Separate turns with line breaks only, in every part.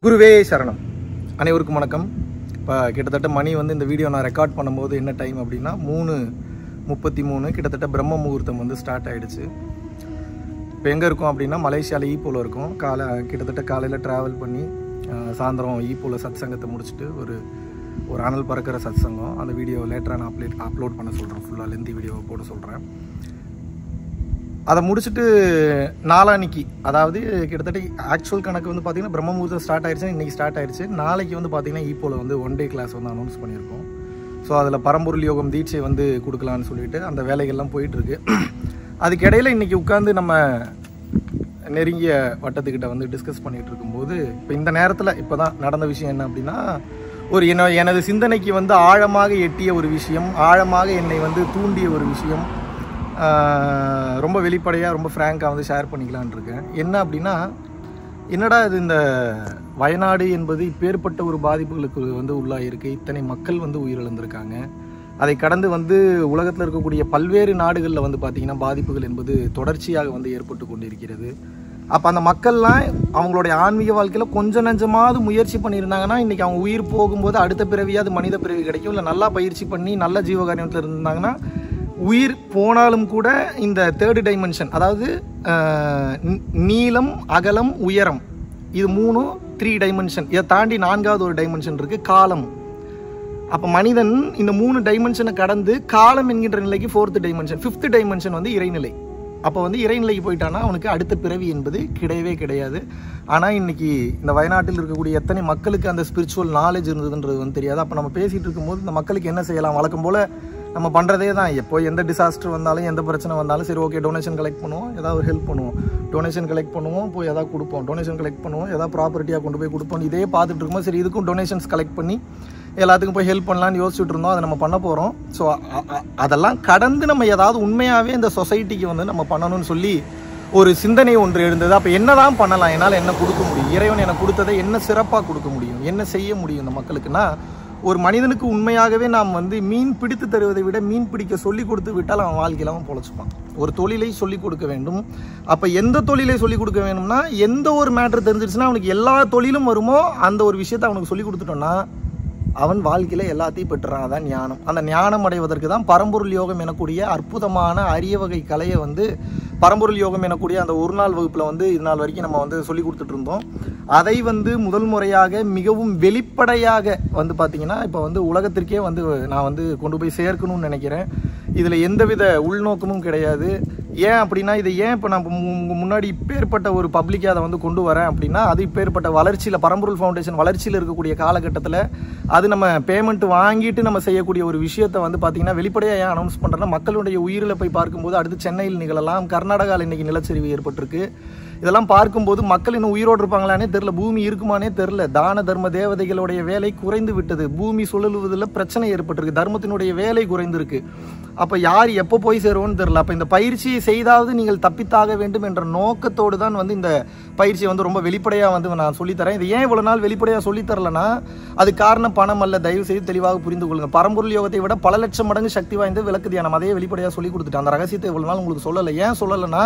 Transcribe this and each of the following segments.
குருவே சரணம் அனைவருக்கும் வணக்கம் இப்போ கிட்டத்தட்ட மணி வந்து இந்த வீடியோ நான் ரெக்கார்ட் பண்ணும்போது என்ன டைம் அப்படின்னா மூணு முப்பத்தி மூணு கிட்டத்தட்ட பிரம்ம முகூர்த்தம் வந்து ஸ்டார்ட் ஆயிடுச்சு இப்போ எங்கே இருக்கோம் அப்படின்னா மலேசியாவில் ஈப்போல இருக்கோம் காலை கிட்டத்தட்ட காலையில் ட்ராவல் பண்ணி அஹ், சாயந்தரம் ஈப்போல சத் சங்கத்தை முடிச்சுட்டு ஒரு ஒரு அனல் பறக்கிற சத் சங்கம் அந்த வீடியோ லேட்டராக நான் அப்லேட் அப்லோட் பண்ண சொல்கிறேன் ஃபுல்லாக லெந்தி வீடியோ போட சொல்கிறேன் அதை முடிச்சுட்டு நாளான்னைக்கு அதாவது கிட்டத்தட்ட ஆக்சுவல் கணக்கு வந்து பார்த்தீங்கன்னா பிரம்ம முகூர்த்தம் ஸ்டார்ட் ஆயிடுச்சு இன்னைக்கு ஸ்டார்ட் ஆயிடுச்சு நாளைக்கு வந்து பார்த்தீங்கன்னா ஈப்போல வந்து ஒன் டே கிளாஸ் வந்து அனௌன்ஸ் பண்ணியிருக்கோம் ஸோ அதில் பரம்பொருள் யோகம் தீட்சை வந்து கொடுக்கலான்னு சொல்லிட்டு அந்த வேலைகள்லாம் போயிட்டு இருக்கு அதுக்கு இடையில இன்னைக்கு உட்காந்து நம்ம நெருங்கிய வட்டத்துக்கிட்ட வந்து டிஸ்கஸ் பண்ணிட்டு இருக்கும்போது இப்போ இந்த நேரத்தில் இப்போ தான் நடந்த விஷயம் என்ன அப்படின்னா ஒரு என்ன எனது சிந்தனைக்கு வந்து ஆழமாக எட்டிய ஒரு விஷயம் ஆழமாக என்னை வந்து தூண்டிய ஒரு விஷயம் ஆஹ் ரொம்ப வெளிப்படையாக ரொம்ப ஃப்ரேங்காக வந்து ஷேர் பண்ணிக்கலான் இருக்கேன் என்ன அப்படின்னா என்னடா இது இந்த வயநாடு என்பது இப்பேற்பட்ட ஒரு பாதிப்புகளுக்கு வந்து உள்ளாயிருக்கு இத்தனை மக்கள் வந்து உயிரிழந்திருக்காங்க அதை கடந்து வந்து உலகத்தில் இருக்கக்கூடிய பல்வேறு நாடுகளில் வந்து பார்த்திங்கன்னா பாதிப்புகள் என்பது தொடர்ச்சியாக வந்து ஏற்பட்டு கொண்டிருக்கிறது அப்போ அந்த மக்கள்லாம் அவங்களுடைய ஆன்மீக வாழ்க்கையில் கொஞ்சம் நஞ்சமாவது முயற்சி பண்ணியிருந்தாங்கன்னா இன்றைக்கி அவங்க உயிர் போகும்போது அடுத்த பிறவியாவது மனித பிறவி கிடைக்கும் இல்லை நல்லா பயிற்சி பண்ணி நல்ல ஜீவகாரியத்தில் இருந்தாங்கன்னா உயிர் போனாலும் கூட இந்த தேர்டு டைமென்ஷன் அதாவது அஹ், நீ- நீளம் அகலம் உயரம் இது மூணும் த்ரீ டைமென்ஷன் இதை தாண்டி நான்காவது ஒரு டைமென்ஷன் இருக்குது காலம் அப்போ மனிதன் இந்த மூணு டைமென்ஷனை கடந்து காலம் என்கின்ற நிலைக்கு ஃபோர்த்து டைமென்ஷன் ஃபிஃப்த் டைமென்ஷன் வந்து இறைநிலை அப்போ வந்து இறைநிலைக்கு போயிட்டானா அவனுக்கு அடுத்த பிறவி என்பது கிடையவே கிடையாது ஆனால் இன்னைக்கு இந்த வயநாட்டில் இருக்கக்கூடிய எத்தனை மக்களுக்கு அந்த ஸ்பிரிச்சுவல் நாலேஜ் இருந்ததுன்றது வந்து தெரியாது அப்போ நம்ம பேசிகிட்டு இருக்கும்போது இந்த மக்களுக்கு என்ன செய்யலாம் வழக்கம் போல் நம்ம பண்ணுறதே தான் எப்போ எந்த டிசாஸ்டர் வந்தாலும் எந்த பிரச்சனை வந்தாலும் சரி ஓகே டொனேஷன் கலெக்ட் பண்ணுவோம் ஏதாவது ஒரு ஹெல்ப் பண்ணுவோம் டொனேஷன் கலெக்ட் பண்ணுவோம் போய் ஏதாவது கொடுப்போம் டொனேஷன் கலெக்ட் பண்ணுவோம் ஏதாவது ப்ராப்பர்ட்டியாக கொண்டு போய் கொடுப்போம் இதே பார்த்துட்டு இருக்கும்போது சரி இதுக்கும் டொனேஷன்ஸ் கலெக்ட் பண்ணி எல்லாத்துக்கும் போய் ஹெல்ப் பண்ணலாம்னு யோசிச்சுட்டு இருந்தோம் அதை நம்ம பண்ண போகிறோம் ஸோ அதெல்லாம் கடந்து நம்ம ஏதாவது உண்மையாகவே இந்த சொசைட்டிக்கு வந்து நம்ம பண்ணணும்னு சொல்லி ஒரு சிந்தனை ஒன்று எழுந்தது அப்போ என்னதான் பண்ணலாம் என்னால் என்ன கொடுக்க முடியும் இறைவன் எனக்கு கொடுத்ததை என்ன சிறப்பாக கொடுக்க முடியும் என்ன செய்ய முடியும் இந்த மக்களுக்குன்னா ஒரு மனிதனுக்கு உண்மையாகவே நாம் வந்து மீன் பிடித்து தருவதை விட மீன் பிடிக்க சொல்லி கொடுத்து விட்டால் அவன் வாழ்க்கையில் அவன் பொழைச்சிப்பான் ஒரு தொழிலை சொல்லிக் கொடுக்க வேண்டும் அப்போ எந்த தொழிலை சொல்லிக் கொடுக்க வேணும்னா எந்த ஒரு மேட்ரு தெரிஞ்சிருச்சுன்னா அவனுக்கு எல்லா தொழிலும் வருமோ அந்த ஒரு விஷயத்தை அவனுக்கு சொல்லி கொடுத்துட்டோம்னா அவன் வாழ்க்கையில் எல்லாத்தையும் பெற்றுறான் அதான் ஞானம் அந்த ஞானம் அடைவதற்கு தான் பரம்பொருள் யோகம் எனக்கூடிய அற்புதமான அரிய வகை கலையை வந்து பரம்பொருள் யோகம் எனக்கூடிய அந்த ஒரு நாள் வகுப்பில் வந்து இது நாள் வரைக்கும் நம்ம வந்து சொல்லி கொடுத்துட்டு இருந்தோம் அதை வந்து முதல் முறையாக மிகவும் வெளிப்படையாக வந்து பார்த்தீங்கன்னா இப்போ வந்து உலகத்திற்கே வந்து நான் வந்து கொண்டு போய் சேர்க்கணும்னு நினைக்கிறேன் இதில் எந்தவித உள்நோக்கமும் கிடையாது ஏன் அப்படின்னா இதை ஏன் இப்போ நான் மு- உங்க முன்னாடி இப்பேற்பட்ட ஒரு பப்ளிக்காக அதை வந்து கொண்டு வரேன் அப்படின்னா அது இப்பேற்பட்ட வளர்ச்சியில் பரம்பொருள் ஃபவுண்டேஷன் வளர்ச்சியில் இருக்கக்கூடிய காலகட்டத்தில் அது நம்ம பேமெண்ட் வாங்கிட்டு நம்ம செய்யக்கூடிய ஒரு விஷயத்தை வந்து பார்த்தீங்கன்னா வெளிப்படையாக ஏன் அனௌன்ஸ் பண்ணுறேன்னா மக்களுடைய உயிரில் போய் பார்க்கும்போது அடுத்து சென்னையில் நிகழலாம் கர்நாடகாவில் இன்னைக்கு நிலச்சரிவு ஏற்பட்டிருக்கு இதெல்லாம் பார்க்கும்போது மக்கள் இன்னும் உயிரோடு இருப்பாங்களானே தெரில பூமி இருக்குமானே தெரில தான தர்ம தேவதைகளுடைய வேலை குறைந்து விட்டது பூமி சுழலுவதில் பிரச்சனை ஏற்பட்டிருக்கு தர்மத்தினுடைய வேலை குறைந்திருக்கு அப்போ யார் எப்போ போய் சேருவோன்னு தெரில அப்போ இந்த பயிற்சியை செய்தாவது நீங்கள் தப்பித்தாக வேண்டும் என்ற நோக்கத்தோடு தான் வந்து இந்த பயிற்சியை வந்து ரொம்ப வெளிப்படையாக வந்து நான் சொல்லித்தரேன் இது ஏன் இவ்வளோ நாள் வெளிப்படையாக சொல்லித்தரலனா அது காரணம் பணம் அல்ல தயவு செய்து தெளிவாக புரிந்து கொள்ளுங்க பரம்பொருள் யோகத்தை விட பல லட்சம் மடங்கு சக்தி வாய்ந்த விளக்கு தியானம் அதையே வெளிப்படையாக சொல்லி கொடுத்துட்டேன் அந்த ரகசியத்தை இவ்வளோ நாள் உங்களுக்கு சொல்லலை ஏன் சொல்லலைன்னா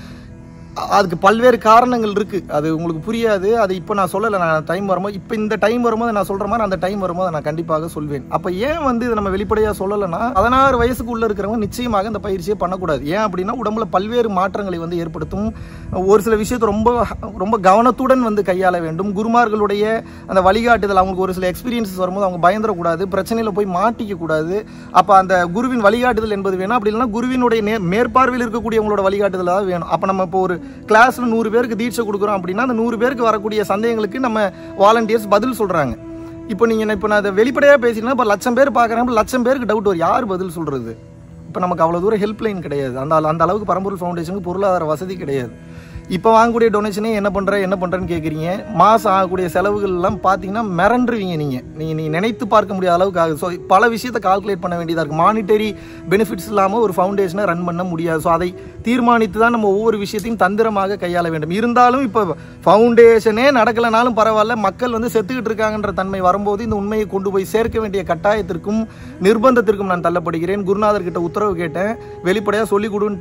அ- அதுக்கு பல்வேறு காரணங்கள் இருக்கு அது உங்களுக்கு புரியாது அது இப்போ நான் சொல்லலை நான் டைம் வரும்போது இப்போ இந்த டைம் வரும்போது நான் சொல்ற மாதிரி அந்த டைம் வரும்போது நான் கண்டிப்பாக சொல்வேன் அப்போ ஏன் வந்து இதை நம்ம வெளிப்படையாக சொல்லலைன்னா பதினாறு வயசுக்கு உள்ள இருக்கிறவங்க நிச்சயமாக இந்த பயிற்சியை பண்ணக்கூடாது ஏன் அப்படின்னா உடம்புல பல்வேறு மாற்றங்களை வந்து ஏற்படுத்தும் ஒரு சில விஷயத்தை ரொம்ப ரொம்ப கவனத்துடன் வந்து கையாள வேண்டும் குருமார்களுடைய அந்த வழிகாட்டுதல் அவங்களுக்கு ஒரு சில எக்ஸ்பீரியன்ஸஸ் வரும்போது அவங்க பயந்துடக்கூடாது பிரச்சனையில் போய் மாட்டிக்க கூடாது அப்போ அந்த குருவின் வழிகாட்டுதல் என்பது வேணும் அப்படி இல்லைன்னா குருவினுடைய நே மேற்பார்வையில் இருக்கக்கூடியவங்களோட வழிகாட்டுதல் தான் வேணும் அப்போ நம்ம இப்போ ஒரு கிளாஸில் நூறு பேருக்கு தீட்சை கொடுக்குறோம் அப்படின்னா அந்த நூறு பேருக்கு வரக்கூடிய சந்தேகங்களுக்கு நம்ம வாலண்டியர்ஸ் பதில் சொல்கிறாங்க இப்போ நீங்கள் இப்போ நான் அதை வெளிப்படையாக பேசினா இப்போ லட்சம் பேர் பார்க்குறேன் லட்சம் பேருக்கு டவுட் வரும் யார் பதில் சொல்கிறது இப்போ நமக்கு அவ்வளோ தூரம் ஹெல்ப்லைன் கிடையாது அந்த அந்த அளவுக்கு பரம்பொருள் ஃபவுண்டேஷனுக்கு பொருளாதார வசதி கிடையாது இப்போ வாங்கக்கூடிய டொனேஷனே என்ன பண்ணுற என்ன பண்ணுறேன்னு கேட்குறீங்க மாதம் ஆகக்கூடிய செலவுகள் எல்லாம் பார்த்தீங்கன்னா மிரண்டுருவீங்க நீங்கள் நீங்கள் நீங்கள் நினைத்து பார்க்க முடியாத அளவுக்கு ஆகுது ஸோ பல விஷயத்தை கால்குலேட் பண்ண வேண்டியதாக இருக்குது மானிட்டரி பெனிஃபிட்ஸ் இல்லாமல் ஒரு ஃபவுண்டேஷனை ரன் பண்ண முடியாது ஸோ அதை தீர்மானித்து தான் நம்ம ஒவ்வொரு விஷயத்தையும் தந்திரமாக கையாள வேண்டும் இருந்தாலும் இப்போ ஃபவுண்டேஷனே நடக்கலைனாலும் பரவாயில்ல மக்கள் வந்து செத்துக்கிட்டு இருக்காங்கன்ற தன்மை வரும்போது இந்த உண்மையை கொண்டு போய் சேர்க்க வேண்டிய கட்டாயத்திற்கும் நிர்பந்தத்திற்கும் நான் தள்ளப்படுகிறேன் குருநாதர் கிட்ட உத்தரவு கேட்டேன் வெளிப்படையாக சொல்லி கொடுன்ட்டார்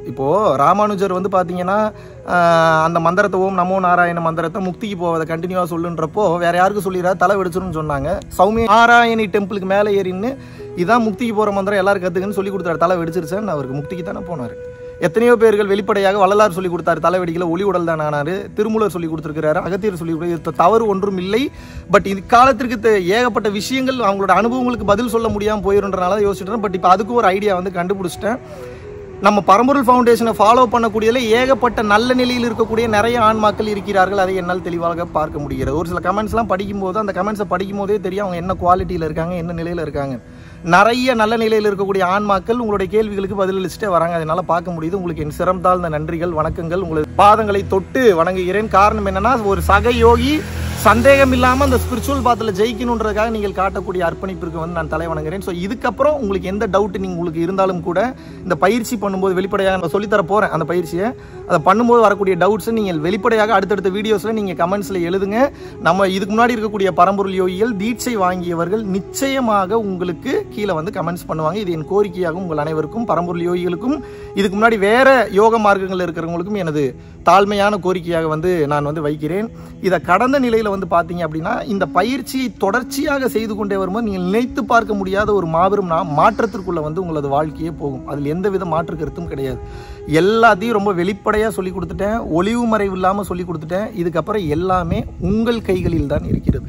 இப்போது ராமானுஜர் வந்து பார்த்தீங்கன்னா ஆஹ், அந்த மந்திரத்தை ஓம் நமோ நாராயண மந்திரத்தை முக்திக்கு போவதை கண்டினியூவாக சொல்லுன்றப்போ வேற யாருக்கு சொல்லிடுறா தலை வெடிச்சிரும்னு சொன்னாங்க சௌமிய நாராயணி டெம்பிளுக்கு மேலே ஏறின்னு இதான் முக்திக்கு போகிற மந்திரம் எல்லாரும் கற்றுக்குன்னு சொல்லி கொடுத்தாரு தலை வெடிச்சிருச்சேன்னு அவருக்கு முக்திக்கு தானே போனார் எத்தனையோ பேர்கள் வெளிப்படையாக வள்ளலார் சொல்லி கொடுத்தாரு தலை வெடிக்கல ஒளி உடல் தான் ஆனாரு திருமூலர் சொல்லி கொடுத்துருக்கிறாரு அகத்தியர் சொல்லி கொடுத்து இது தவறு ஒன்றும் இல்லை பட் இது காலத்திற்கு தே- ஏகப்பட்ட விஷயங்கள் அவங்களோட அனுபவங்களுக்கு பதில் சொல்ல முடியாமல் போயிருன்றனால யோசிச்சுட்டேன் பட் இப்போ அதுக்கு ஒரு ஐடியா வந்து கண்டுபிடிச்சிட்டேன் நம்ம பரம்பொருள் ஃபவுண்டேஷனை ஃபாலோ பண்ணக்கூடியதுல ஏகப்பட்ட நல்ல நிலையில் இருக்கக்கூடிய நிறைய ஆன்மாக்கள் இருக்கிறார்கள் அதை என்னால் தெளிவாக பார்க்க முடிகிறது ஒரு சில கமெண்ட்ஸ்லாம் படிக்கும்போது அந்த கமெண்ட்ஸை படிக்கும் போதே தெரியும் அவங்க என்ன குவாலிட்டியில் இருக்காங்க என்ன நிலையில் இருக்காங்க நிறைய நல்ல நிலையில் இருக்கக்கூடிய ஆன்மாக்கள் உங்களுடைய கேள்விகளுக்கு பதிலளிச்சுட்டே வராங்க அதனால பார்க்க முடியுது உங்களுக்கு என் சிரம் தாழ்ந்த நன்றிகள் வணக்கங்கள் உங்களது பாதங்களை தொட்டு வணங்குகிறேன் காரணம் என்னன்னா ஒரு சக யோகி சந்தேகம் இல்லாமல் அந்த ஸ்பிரிச்சுவல் பாத்தில் ஜெயிக்கணுன்றதுக்காக நீங்கள் காட்டக்கூடிய அர்ப்பணிப்பிற்கு வந்து நான் தலை வணங்குறேன் ஸோ இதுக்கப்புறம் உங்களுக்கு எந்த டவுட் நீங்கள் உங்களுக்கு இருந்தாலும் கூட இந்த பயிற்சி பண்ணும்போது வெளிப்படையாக நான் சொல்லித்தர போகிறேன் அந்த பயிற்சியை அதை பண்ணும்போது வரக்கூடிய டவுட்ஸை நீங்கள் வெளிப்படையாக அடுத்தடுத்த வீடியோஸில் நீங்கள் கமெண்ட்ஸில் எழுதுங்க நம்ம இதுக்கு முன்னாடி இருக்கக்கூடிய பரம்பொருள் யோகிகள் தீட்சை வாங்கியவர்கள் நிச்சயமாக உங்களுக்கு கீழே வந்து கமெண்ட்ஸ் பண்ணுவாங்க இது என் கோரிக்கையாகும் உங்கள் அனைவருக்கும் பரம்பொருள் யோகிகளுக்கும் இதுக்கு முன்னாடி வேற யோக மார்க்கங்கள் இருக்கிறவங்களுக்கும் எனது தாழ்மையான கோரிக்கையாக வந்து நான் வந்து வைக்கிறேன் இதை கடந்த நிலையில் வந்து பார்த்தீங்க அப்படின்னா இந்த பயிற்சியை தொடர்ச்சியாக செய்து கொண்டே வரும்போது நீங்கள் நினைத்து பார்க்க முடியாத ஒரு மாபெரும் நா- மாற்றத்திற்குள்ள வந்து உங்களது வாழ்க்கையே போகும் அதில் எந்தவித மாற்று கருத்தும் கிடையாது எல்லாத்தையும் ரொம்ப வெளிப்படையாக சொல்லி கொடுத்துட்டேன் ஒளிவு மறைவு இல்லாமல் சொல்லி கொடுத்துட்டேன் இதுக்கப்புறம் எல்லாமே உங்கள் கைகளில் தான் இருக்கிறது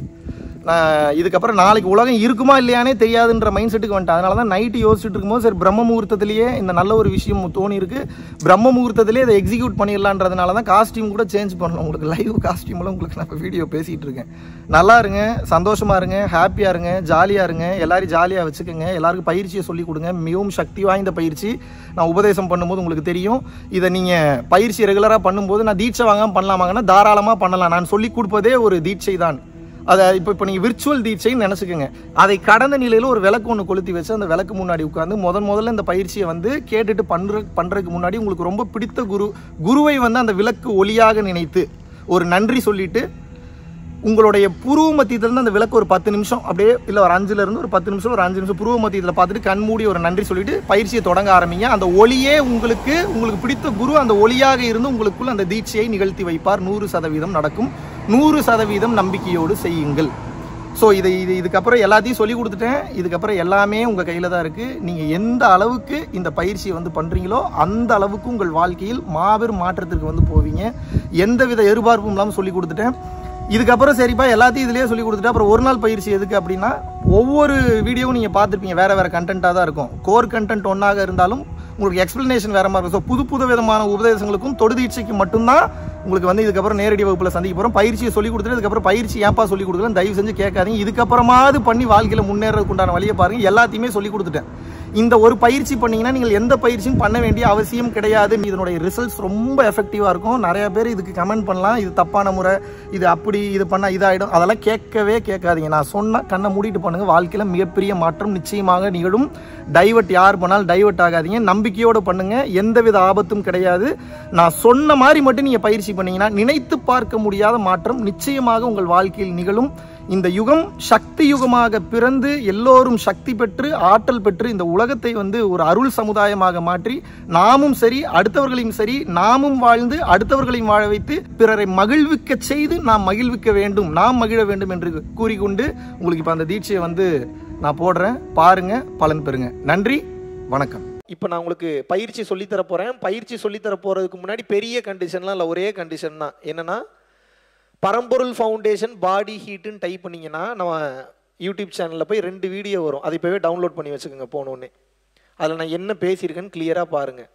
நான் இதுக்கப்புறம் நாளைக்கு உலகம் இருக்குமா இல்லையானே தெரியாதுன்ற மைண்ட் செட்டுக்கு வந்துட்டேன் அதனால தான் நைட்டு யோசிச்சுட்டு இருக்கும்போது சரி பிரம்ம முகூர்த்தத்திலேயே இந்த நல்ல ஒரு விஷயம் தோணி இருக்கு பிரம்ம முகூர்த்தத்திலேயே அதை எக்ஸிக்யூட் பண்ணிடலான்றதுனால தான் காஸ்டியூம் கூட சேஞ்ச் பண்ணணும் உங்களுக்கு லைவ் காஸ்டியூம்லாம் உங்களுக்கு நான் வீடியோ பேசிகிட்டு இருக்கேன் நல்லா இருங்க சந்தோஷமா இருங்க ஹாப்பியாக இருங்க ஜாலியாக இருங்க எல்லாரையும் ஜாலியாக வச்சுக்கோங்க எல்லாருக்கும் பயிற்சியை சொல்லி கொடுங்க மிகவும் சக்தி வாய்ந்த பயிற்சி நான் உபதேசம் பண்ணும்போது உங்களுக்கு தெரியும் இதை நீங்கள் பயிற்சி ரெகுலராக பண்ணும்போது நான் தீட்சை வாங்காமல் பண்ணலாமாங்கன்னா தாராளமாக பண்ணலாம் நான் சொல்லி கொடுப்பதே ஒரு தீட்சை தான் அதை இப்போ இப்போ நீங்கள் விர்ச்சுவல் தீட்சைன்னு நினச்சிக்கோங்க அதை கடந்த நிலையில் ஒரு விளக்கு ஒன்று கொளுத்தி வச்சு அந்த விளக்கு முன்னாடி உட்காந்து முதன் முதல்ல இந்த பயிற்சியை வந்து கேட்டுட்டு பண்ணுற பண்ணுறதுக்கு முன்னாடி உங்களுக்கு ரொம்ப பிடித்த குரு குருவை வந்து அந்த விளக்கு ஒளியாக நினைத்து ஒரு நன்றி சொல்லிட்டு உங்களுடைய புருவ மத்தியத்திலிருந்து அந்த விளக்கு ஒரு பத்து நிமிஷம் அப்படியே இல்லை ஒரு அஞ்சுல இருந்து ஒரு பத்து நிமிஷம் ஒரு அஞ்சு நிமிஷம் புருவ மத்தியத்தில் பார்த்துட்டு கண் மூடி ஒரு நன்றி சொல்லிட்டு பயிற்சியை தொடங்க ஆரம்பிங்க அந்த ஒளியே உங்களுக்கு உங்களுக்கு பிடித்த குரு அந்த ஒளியாக இருந்து உங்களுக்குள் அந்த தீட்சையை நிகழ்த்தி வைப்பார் நூறு சதவீதம் நடக்கும் நூறு சதவீதம் நம்பிக்கையோடு செய்யுங்கள் ஸோ இதை இது இதுக்கப்புறம் எல்லாத்தையும் சொல்லி கொடுத்துட்டேன் இதுக்கப்புறம் எல்லாமே உங்கள் கையில் தான் இருக்குது நீங்கள் எந்த அளவுக்கு இந்த பயிற்சியை வந்து பண்ணுறீங்களோ அந்த அளவுக்கு உங்கள் வாழ்க்கையில் மாபெரும் மாற்றத்திற்கு வந்து போவீங்க எந்தவித எதிர்பார்ப்பும் இல்லாமல் சொல்லி கொடுத்துட்டேன் இதுக்கப்புறம் சரிப்பா எல்லாத்தையும் இதுலேயே சொல்லி கொடுத்துட்டு அப்புறம் ஒரு நாள் பயிற்சி எதுக்கு அப்படின்னா ஒவ்வொரு வீடியோவும் நீங்கள் பார்த்துருப்பீங்க வேறு வேறு கண்டென்ட்டாக தான் இருக்கும் கோர் கண்டென்ட் ஒன்றாக இருந்தாலும் உங்களுக்கு எக்ஸ்பிளனேஷன் வேறு மாதிரி இருக்கும் ஸோ புது புது விதமான உபதேசங்களுக்கும் தொடுதீட்சைக்கு மட்டும்தான் உங்களுக்கு வந்து இதுக்கப்புறம் நேரடி வகுப்பில் சந்திக்க போகிறோம் பயிற்சியை சொல்லி கொடுத்துட்டு இதுக்கப்புறம் பயிற்சி ஏன்ப்பா சொல்லி கொடுக்கல தயவு செஞ்சு கேட்காதீங்க இதுக்கப்புறமாவது பண்ணி வாழ்க்கையில் முன்னேறதுக்கு உண்டான வழியை பாருங்க எல்லாத்தையுமே சொல்லி கொடுத்துட்டேன் இந்த ஒரு பயிற்சி பண்ணீங்கன்னா நீங்கள் எந்த பயிற்சியும் பண்ண வேண்டிய அவசியம் கிடையாது இதனுடைய ரிசல்ட்ஸ் ரொம்ப எஃபெக்டிவாக இருக்கும் நிறைய பேர் இதுக்கு கமெண்ட் பண்ணலாம் இது தப்பான முறை இது அப்படி இது பண்ணால் இதாகிடும் அதெல்லாம் கேட்கவே கேட்காதீங்க நான் சொன்ன கண்ணை மூடிட்டு பண்ணுங்க வாழ்க்கையில் மிகப்பெரிய மாற்றம் நிச்சயமாக நிகழும் டைவர்ட் யார் பண்ணாலும் டைவர்ட் ஆகாதீங்க நம்பிக்கையோடு பண்ணுங்க எந்தவித ஆபத்தும் கிடையாது நான் சொன்ன மாதிரி மட்டும் நீங்கள் பயிற்சி பண்ணீங்கன்னா நினைத்து பார்க்க முடியாத மாற்றம் நிச்சயமாக உங்கள் வாழ்க்கையில் நிகழும் இந்த யுகம் சக்தி யுகமாக பிறந்து எல்லோரும் சக்தி பெற்று ஆற்றல் பெற்று இந்த உலகத்தை வந்து ஒரு அருள் சமுதாயமாக மாற்றி நாமும் சரி அடுத்தவர்களையும் சரி நாமும் வாழ்ந்து அடுத்தவர்களையும் வாழ வைத்து பிறரை மகிழ்விக்க செய்து நாம் மகிழ்விக்க வேண்டும் நாம் மகிழ வேண்டும் என்று கூறிக்கொண்டு உங்களுக்கு இப்போ அந்த தீட்சையை வந்து நான் போடுறேன் பாருங்க பலன் பெறுங்க நன்றி வணக்கம் இப்போ நான் உங்களுக்கு பயிற்சி சொல்லித்தர போகிறேன் பயிற்சி சொல்லித்தர போகிறதுக்கு முன்னாடி பெரிய கண்டிஷன்லாம் இல்லை ஒரே கண்டிஷன் தான் என்னன்னா பரம்பொருள் ஃபவுண்டேஷன் பாடி ஹீட்டுன்னு டைப் பண்ணீங்கன்னா நம்ம யூடியூப் சேனலில் போய் ரெண்டு வீடியோ வரும் அதை இப்போவே டவுன்லோட் பண்ணி வச்சுக்கோங்க போனோடனே அதில் நான் என்ன பேசியிருக்கேன்னு கிளியராக பாருங்கள்